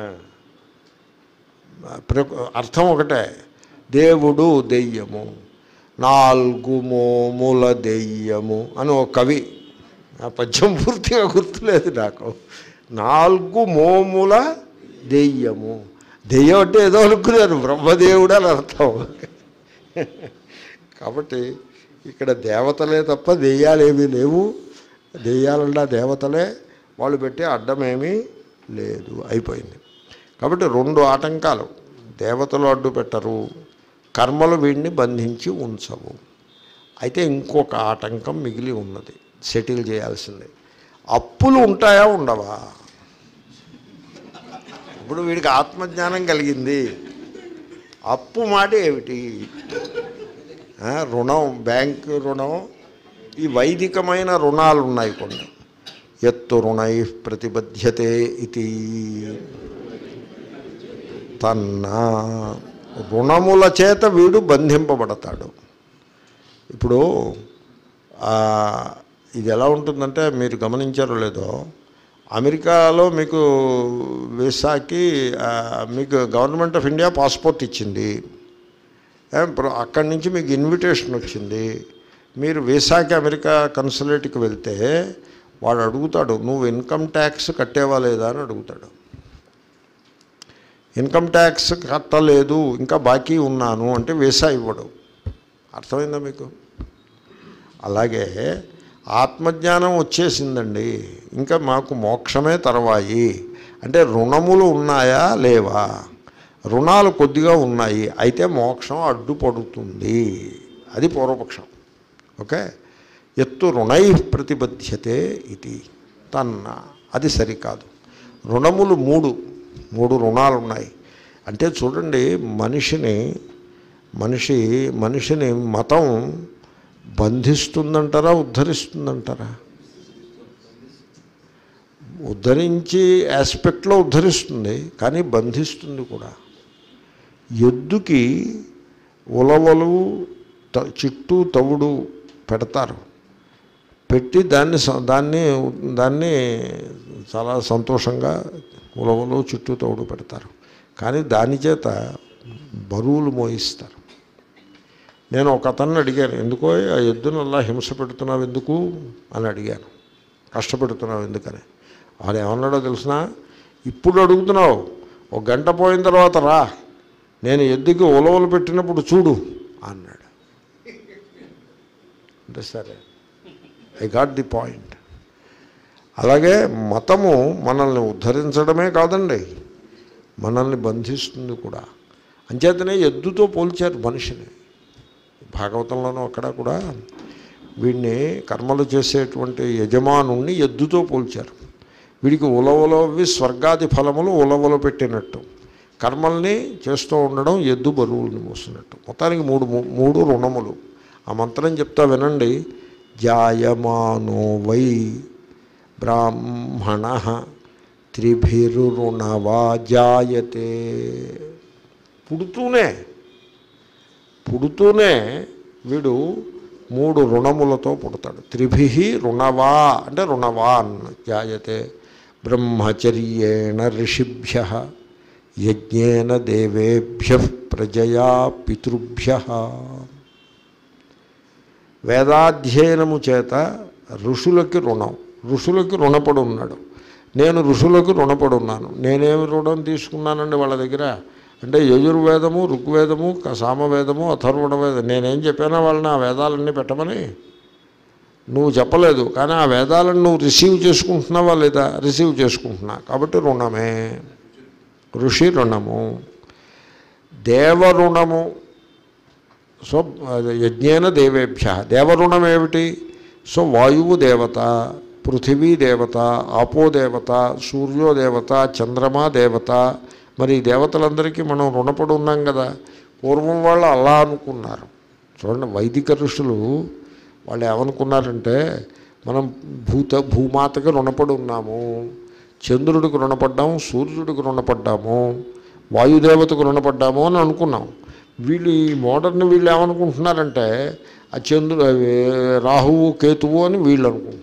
ప్రక- అర్థం ఒకటే దేవుడు దెయ్యము నాలుగు మోముల దెయ్యము అని ఒక కవి ఆ పద్యం పూర్తిగా గుర్తులేదు నాకు నాలుగు మోముల దెయ్యము దెయ్యం అంటే ఏదో అనుకున్నారు బ్రహ్మదేవుడు అని అర్థం కాబట్టి ఇక్కడ దేవతలే తప్ప దెయ్యాలేమీ లేవు దెయ్యాలన్నా దేవతలే వాళ్ళు పెట్టే అడ్డమేమీ లేదు అయిపోయింది కాబట్టి రెండు ఆటంకాలు దేవతలు అడ్డు పెట్టరు కర్మలు వీడిని బంధించి ఉంచవు అయితే ఇంకొక ఆటంకం మిగిలి ఉన్నది సెటిల్ చేయాల్సిందే అప్పులు ఉంటాయా ఉండవా ఇప్పుడు వీడికి ఆత్మజ్ఞానం కలిగింది అప్పు మాట ఏమిటి ఆ, రుణం బ్యాంక్ రుణం ఈ వైదికమైన రుణాలు ఉన్నాయి కొన్ని ఎత్తు రుణై ప్రతిబధ్యతే ఇది తన్న రుణముల చేత వీడు బంధింపబడతాడు ఇప్పుడు ఆ, ఇది ఎలా ఉంటుందంటే మీరు గమనించారో లేదో అమెరికాలో మీకు వీసాకి ఆ, మీకు గవర్నమెంట్ ఆఫ్ ఇండియా పాస్పోర్ట్ ఇచ్చింది ఏ, ప్ర- అక్కడి నుంచి మీకు ఇన్విటేషన్ వచ్చింది మీరు వీసాకి అమెరికా కన్సులేట్కి వెళ్తే వాడు అడుగుతాడు నువ్వు ఇన్కమ్ ట్యాక్స్ కట్టేవా లేదా అని అడుగుతాడు ఇన్కమ్ ట్యాక్స్ కట్టలేదు ఇంకా బాకీ ఉన్నాను అంటే వీసా ఇవ్వడు అర్థమైందా మీకు అలాగే ఆత్మజ్ఞానం వచ్చేసిందండి ఇంకా మాకు మోక్షమే తర్వాయి అంటే రుణములు ఉన్నాయా లేవా రుణాలు కొద్దిగా ఉన్నాయి అయితే మోక్షం అడ్డుపడుతుంది అది పూర్వపక్షం ఓకే ఎత్తు రుణై ప్రతిబధ్యతే ఇది తన్న అది సరికాదు రుణములు మూడు మూడు రుణాలు ఉన్నాయి అంటే చూడండి మనిషిని మనిషి మనిషిని మతం బంధిస్తుందంటారా ఉద్ధరిస్తుందంటారా ఉద్ధరించి ఆస్పెక్ట్లో ఉద్ధరిస్తుంది కానీ బంధిస్తుంది కూడా ఎద్దుకి ఉలవలు త- చిట్టు తవుడు పెడతారు పెట్టి దాన్ని స- దాన్ని దాన్ని చాలా సంతోషంగా ఉలవలు చుట్టూ తవుడు పెడతారు కానీ దాని చేత బరువులు మోయిస్తారు నేను ఒక అతన్ని అడిగాను ఎందుకో ఆ ఎద్దును అలా హింస పెడుతున్నావు ఎందుకు అని అడిగాను కష్టపెడుతున్నావు ఎందుకని వాడు ఏమన్నాడో తెలిసిన ఇప్పుడు అడుగుతున్నావు ఒక గంట పోయిన తర్వాత రా నేను ఎద్దుకి ఉలవలు పెట్టినప్పుడు చూడు అన్నాడు అంటే సరే ఐ గాట్ ది పాయింట్ అలాగే మతము మనల్ని ఉద్ధరించడమే కాదండి మనల్ని బంధిస్తుంది కూడా అంచేతనే ఎద్దుతో పోల్చారు మనిషిని భాగవతంలోనూ అక్కడ కూడా వీడిని కర్మలు చేసేటువంటి యజమానుణ్ణి ఎద్దుతో పోల్చారు వీడికి ఉలవలోవి స్వర్గాది ఫలములు ఉలవలో పెట్టినట్టు కర్మల్ని చేస్తూ ఉండడం ఎద్దు బరువుల్ని మోసినట్టు మొత్తానికి మూడు మూడు రుణములు ఆ మంత్రం చెప్తా వినండి జాయమానో వై బ్రాహ్మణ త్రిభిరుణవా జాయతే పుడుతూనే పుడుతూనే వీడు మూడు రుణములతో పుడతాడు త్రిభి రుణవా అంటే రుణవాన్ జాయతే బ్రహ్మచర్యేణ ఋషిభ్య యజ్ఞేన దేవేభ్య ప్రజయా పితృభ్య వేదాధ్యయనము చేత ఋషులకి రుణం ఋషులకి రుణపడి ఉన్నాడు నేను ఋషులకు రుణపడి ఉన్నాను నేనేమి రుణం తీసుకున్నానండి వాళ్ళ దగ్గర అంటే యజుర్వేదము ఋగ్వేదము క- సామవేదము అథర్వణ వేదం నేనేం చెప్పానా వాళ్ళని ఆ వేదాలన్నీ పెట్టమని నువ్వు చెప్పలేదు కానీ ఆ వేదాలను నువ్వు రిసీవ్ చేసుకుంటున్నావా లేదా రిసీవ్ చేసుకుంటున్నా కాబట్టి రుణమే ఋషి రుణము దేవరుణము సో అది యజ్ఞేన దేవేభ్య దేవరుణం ఏమిటి సో వాయువు దేవత పృథివీ దేవత ఆపో దేవత సూర్యో దేవత చంద్రమా దేవత మరి ఈ దేవతలందరికీ మనం రుణపడి ఉన్నాం కదా పూర్వం వాళ్ళు అలా అనుకున్నారు చూడండి వైదిక ఋషులు వాళ్ళు ఏమనుకున్నారంటే మనం భూత భూమాతకి రుణపడి ఉన్నాము చంద్రుడికి రుణపడ్డాము సూర్యుడికి రుణపడ్డాము వాయుదేవతకు రుణపడ్డాము అని అనుకున్నాం వీళ్ళు ఈ మోడర్న్ వీళ్ళు ఏమనుకుంటున్నారంటే ఆ చంద్రుడు అవి రాహువు కేతువు అని వీళ్ళు అనుకుంటున్నారు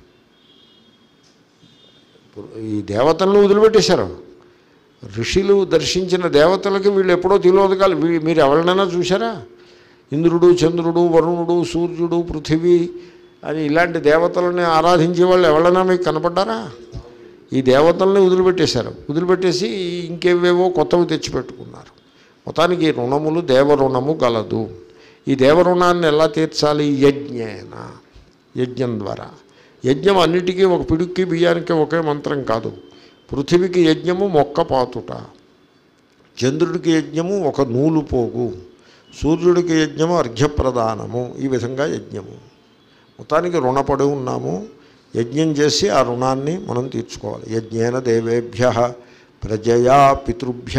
ఇప్పుడు ఈ దేవతలను వదిలిపెట్టేశారు ఋషులు దర్శించిన దేవతలకి వీళ్ళు ఎప్పుడో తిలోదకాలు వీ- మీరు ఎవరినైనా చూసారా ఇంద్రుడు చంద్రుడు వరుణుడు సూర్యుడు పృథివీ అని ఇలాంటి దేవతలని ఆరాధించే వాళ్ళు ఎవరైనా మీకు కనపడ్డారా ఈ దేవతల్ని వదిలిపెట్టేశారు వదిలిపెట్టేసి ఇంకేవేవో కొత్తవి తెచ్చిపెట్టుకున్నారు మొత్తానికి ఈ రుణములు దేవరుణము గలదు ఈ దేవరుణాన్ని ఎలా తీర్చాలి యజ్ఞేన యజ్ఞం ద్వారా యజ్ఞం అన్నిటికీ ఒక పిడుక్కి బియ్యానికి ఒకే మంత్రం కాదు పృథివికి యజ్ఞము మొక్క పాతుట చంద్రుడికి యజ్ఞము ఒక నూలు పోగు సూర్యుడికి యజ్ఞము అర్ఘ్యప్రదానము ఈ విధంగా యజ్ఞము మొత్తానికి రుణపడి ఉన్నాము యజ్ఞం చేసి ఆ రుణాన్ని మనం తీర్చుకోవాలి యజ్ఞేన దేవేభ్య ప్రజయా పితృభ్య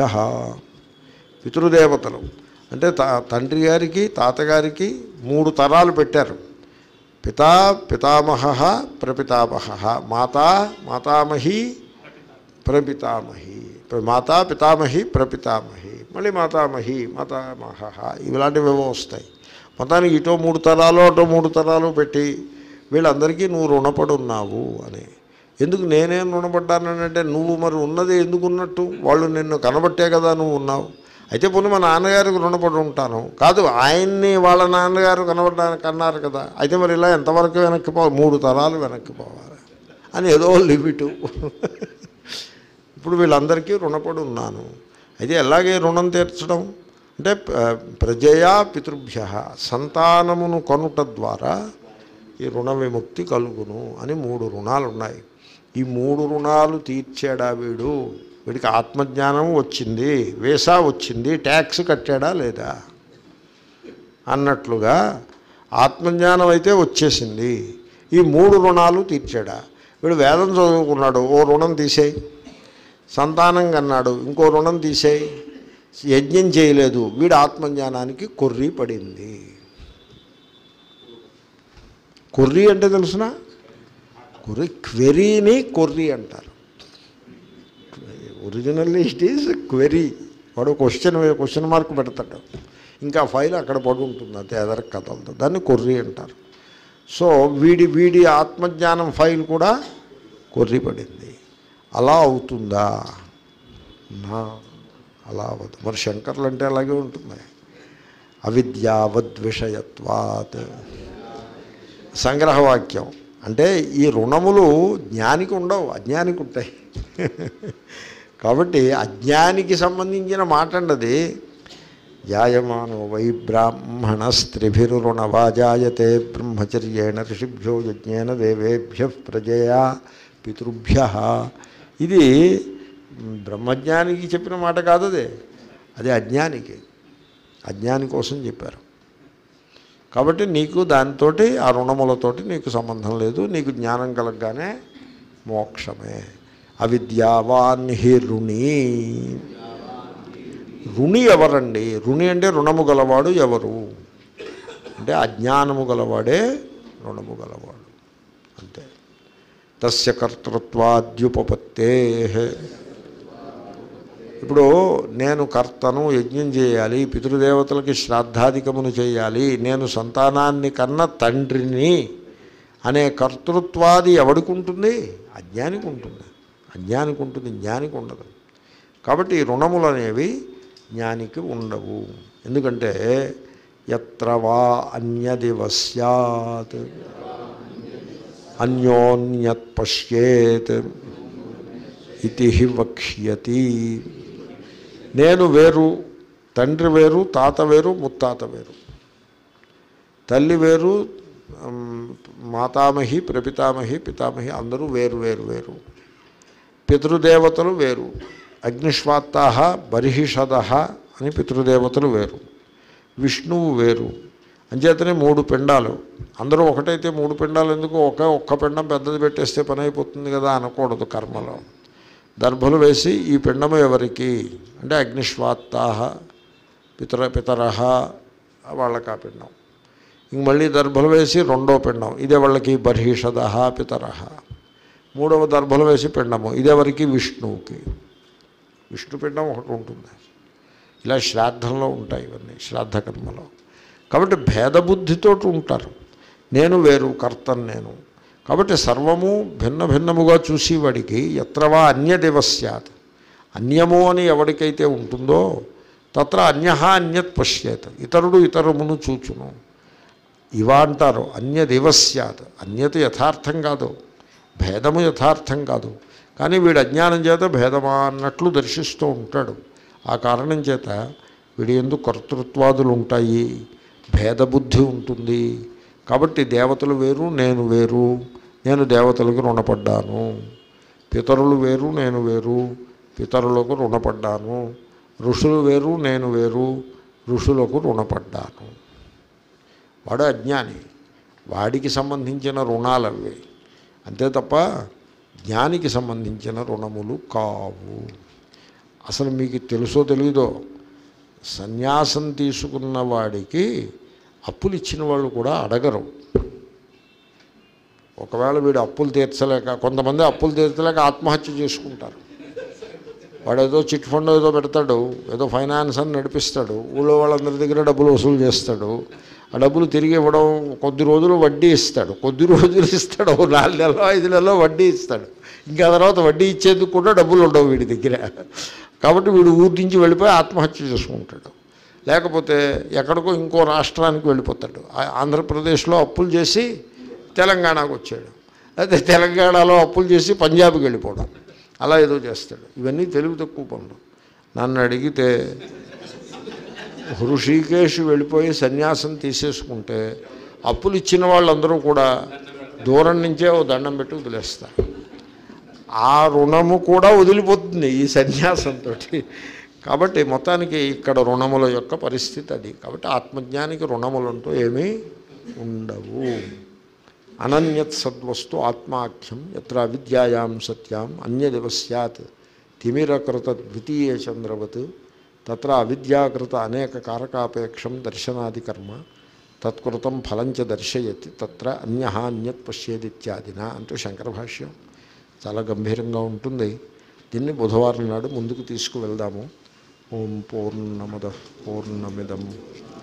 పితృదేవతలు అంటే తా తండ్రి గారికి తాతగారికి మూడు తరాలు పెట్టారు పితా పితామహ ప్రపితామహ మాతా మాతామహి ప్రపితామహి మాతా పితామహి ప్రపితామహి మళ్ళీ మాతామహి మాతామహ ఇలాంటివేవో వస్తాయి మొత్తానికి ఇటో మూడు తరాలు అటో మూడు తరాలు పెట్టి వీళ్ళందరికీ నువ్వు రుణపడి ఉన్నావు అని ఎందుకు నేనేం రుణపడ్డానంటే నువ్వు మరి ఉన్నది ఎందుకు ఉన్నట్టు వాళ్ళు నిన్ను కనబట్టే కదా నువ్వు ఉన్నావు అయితే పోనీ మా నాన్నగారికి రుణపడి ఉంటాను కాదు ఆయన్ని వాళ్ళ నాన్నగారు కనబడడానికి అన్నారు కదా అయితే మరి ఇలా ఎంతవరకు వెనక్కి పోవాలి మూడు తరాలు వెనక్కి పోవాలి అని ఏదో లిమిటు ఇప్పుడు వీళ్ళందరికీ రుణపడి ఉన్నాను అయితే ఎలాగే రుణం తీర్చడం అంటే ప- ప్రజయా పితృభ్య సంతానమును కొనుట ద్వారా ఈ రుణ విముక్తి కలుగును అని మూడు రుణాలు ఉన్నాయి ఈ మూడు రుణాలు తీర్చాడా వీడు వీడికి ఆత్మజ్ఞానం వచ్చింది వేసా వచ్చింది ట్యాక్స్ కట్టాడా లేదా అన్నట్లుగా ఆత్మజ్ఞానం అయితే వచ్చేసింది ఈ మూడు రుణాలు తీర్చాడా వీడు వేదం చదువుకున్నాడు ఓ రుణం తీసేయి సంతానం కన్నాడు ఇంకో రుణం తీసేయి యజ్ఞం చేయలేదు వీడు ఆత్మజ్ఞానానికి కొర్రి పడింది కొర్రి అంటే తెలుసునా కొర్రి క్వెరీని కొర్రి అంటారు ఒరిజినల్లీ ఇట్ ఈజ్ క్వెరీ వాడు క్వశ్చన్ క్వశ్చన్ మార్క్ పెడతాడు ఇంకా ఫైల్ అక్కడ పడి ఉంటుంది అంతే ఎదర కథలతో దాన్ని కొర్రి అంటారు సో వీడి వీడి ఆత్మజ్ఞానం ఫైల్ కూడా కొర్రి పడింది అలా అవుతుందా నా అలా అవ్వదు మరి శంకర్లు అంటే అలాగే ఉంటుంది అవిద్యావద్విషయత్వాత్ సంగ్రహవాక్యం అంటే ఈ రుణములు జ్ఞానికి ఉండవు అజ్ఞానికి ఉంటాయి కాబట్టి అజ్ఞానికి సంబంధించిన మాట అండి జాయమానో వై బ్రాహ్మణ స్త్రిభిరుణవాజాయతే బ్రహ్మచర్యేణ ఋషిభ్యో యజ్ఞేన దేవేభ్య ప్రజయా పితృభ్య ఇది బ్రహ్మజ్ఞానికి చెప్పిన మాట కాదు అదే అది అజ్ఞానికి అజ్ఞాని కోసం చెప్పారు కాబట్టి నీకు దానితోటి ఆ రుణములతోటి నీకు సంబంధం లేదు నీకు జ్ఞానం కలగగానే మోక్షమే అవిద్యావాన్ హి రుణి రుణి ఎవరండి రుణి అంటే రుణము గలవాడు ఎవరు అంటే అజ్ఞానము గలవాడే రుణము గలవాడు అంతే తస్య కర్తృత్వాద్యుపపత్తే ఇప్పుడు నేను కర్తను యజ్ఞం చేయాలి పితృదేవతలకి శ్రాద్ధాధికమును చేయాలి నేను సంతానాన్ని కన్న తండ్రిని అనే కర్తృత్వాది ఎవడికి ఉంటుంది అజ్ఞానికి ఉంటుంది అజ్ఞానికి ఉంటుంది జ్ఞానికి ఉండదు కాబట్టి ఈ రుణములు అనేవి జ్ఞానికి ఉండవు ఎందుకంటే ఎత్ర వా అన్యదివ సత్ అన్యోన్యత్ పశ్యేత్ ఇది వక్ష్యతి నేను వేరు తండ్రి వేరు తాత వేరు ముత్తాత వేరు తల్లి వేరు ఉమ్, మాతామహి ప్రపితామహి పితామహి అందరూ వేరు వేరు వేరు పితృదేవతలు వేరు అగ్నిశ్వాత్తా బర్హిషద అని పితృదేవతలు వేరు విష్ణువు వేరు అంచేతనే మూడు పిండాలు అందరూ ఒకటైతే మూడు పిండాలు ఎందుకు ఒక ఒక్క పిండం పెద్దది పెట్టేస్తే పని అయిపోతుంది కదా అనకూడదు కర్మలో దర్భలు వేసి ఈ పిండము ఎవరికి అంటే అగ్నిశ్వాత్తా పితర పితర వాళ్ళకి ఆ పిండం ఇంక మళ్ళీ దర్భలు వేసి రెండో పిండం ఇదే వాళ్ళకి బర్హిషద పితర మూడవ దర్భలు వేసి పిండము ఇదెవరికి విష్ణువుకి విష్ణు పిండం ఒకటి ఉంటుంది ఇలా శ్రాద్ధంలో ఉంటాయి ఇవన్నీ శ్రాద్ధ కర్మలో కాబట్టి భేదబుద్ధితో ఉంటారు నేను వేరు కర్తను నేను కాబట్టి సర్వము భిన్న భిన్నముగా చూసేవాడికి ఎత్రవా అన్యదేవ సత్ అన్యము అని ఎవరికైతే ఉంటుందో తత్ర అన్య అన్యత్ పశ్యేత్ ఇతరుడు ఇతరమును చూచును ఇవా అంటారు అన్యదేవ సత్ అన్యత యథార్థం కాదు భేదము యథార్థం కాదు కానీ వీడు అజ్ఞానం చేత భేదమా అన్నట్లు దర్శిస్తూ ఉంటాడు ఆ కారణం చేత వీడి ఎందుకు కర్తృత్వాదులు ఉంటాయి భేదబుద్ధి ఉంటుంది కాబట్టి దేవతలు వేరు నేను వేరు నేను దేవతలకు రుణపడ్డాను పితరులు వేరు నేను వేరు పితరులకు రుణపడ్డాను ఋషులు వేరు నేను వేరు ఋషులకు రుణపడ్డాను వాడు అజ్ఞాని వాడికి సంబంధించిన రుణాలు అవి అంతే తప్ప జ్ఞానికి సంబంధించిన రుణములు కావు అసలు మీకు తెలుసో తెలీదో సన్యాసం తీసుకున్న వాడికి అప్పులు ఇచ్చిన వాళ్ళు కూడా అడగరు ఒకవేళ వీడు అప్పులు తీర్చలేక కొంతమంది అప్పులు తీర్చలేక ఆత్మహత్య చేసుకుంటారు వాడు ఏదో చిట్ ఫండ్ ఏదో పెడతాడు ఏదో ఫైనాన్స్ అని నడిపిస్తాడు ఊళ్ళో వాళ్ళందరి దగ్గర డబ్బులు వసూలు చేస్తాడు ఆ డబ్బులు తిరిగి ఇవ్వడం కొద్ది రోజులు వడ్డీ ఇస్తాడు కొద్ది రోజులు ఇస్తాడు ఓ నాలుగు నెలలో ఐదు నెలలో వడ్డీ ఇస్తాడు ఇంకా తర్వాత వడ్డీ ఇచ్చేందుకు కూడా డబ్బులు ఉండవు వీడి దగ్గర కాబట్టి వీడు ఊరి నుంచి వెళ్ళిపోయి ఆత్మహత్య చేసుకుంటాడు లేకపోతే ఎక్కడికో ఇంకో రాష్ట్రానికి వెళ్ళిపోతాడు ఆ- ఆంధ్రప్రదేశ్లో అప్పులు చేసి తెలంగాణకు వచ్చాడు అయితే తెలంగాణలో అప్పులు చేసి పంజాబ్కి వెళ్ళిపోవడం అలా ఏదో చేస్తాడు ఇవన్నీ తెలుగు తక్కువ పనులు నన్ను అడిగితే హృషికేశ్ వెళ్ళిపోయి సన్యాసం తీసేసుకుంటే అప్పులు ఇచ్చిన వాళ్ళందరూ కూడా దూరం నుంచే ఓ దండం పెట్టి వదిలేస్తారు ఆ రుణము కూడా వదిలిపోతుంది ఈ సన్యాసంతో కాబట్టి మొత్తానికి ఇక్కడ రుణముల యొక్క పరిస్థితి అది కాబట్టి ఆత్మజ్ఞానికి రుణములంటూ ఏమీ ఉండవు అనన్యత్ సద్వస్తు ఆత్మాఖ్యం ఎత్ర అవిద్యాయాం సత్యాం అన్యదివ సత్ తిమిరకృత ద్వితీయ చంద్రవత్ తత్ర అవిద్యాకృత అనేక కారకాపేక్షం దర్శనాది కర్మ తత్కృతం ఫలంచ దర్శయతి తత్ర అన్య అన్యత్ పశ్యేదిత్యాదిన అంటూ శంకర భాష్యం చాలా గంభీరంగా ఉంటుంది దీన్ని బుధవారం నాడు ముందుకు తీసుకువెళ్దాము ఓం పూర్ణమద పూర్ణమిదం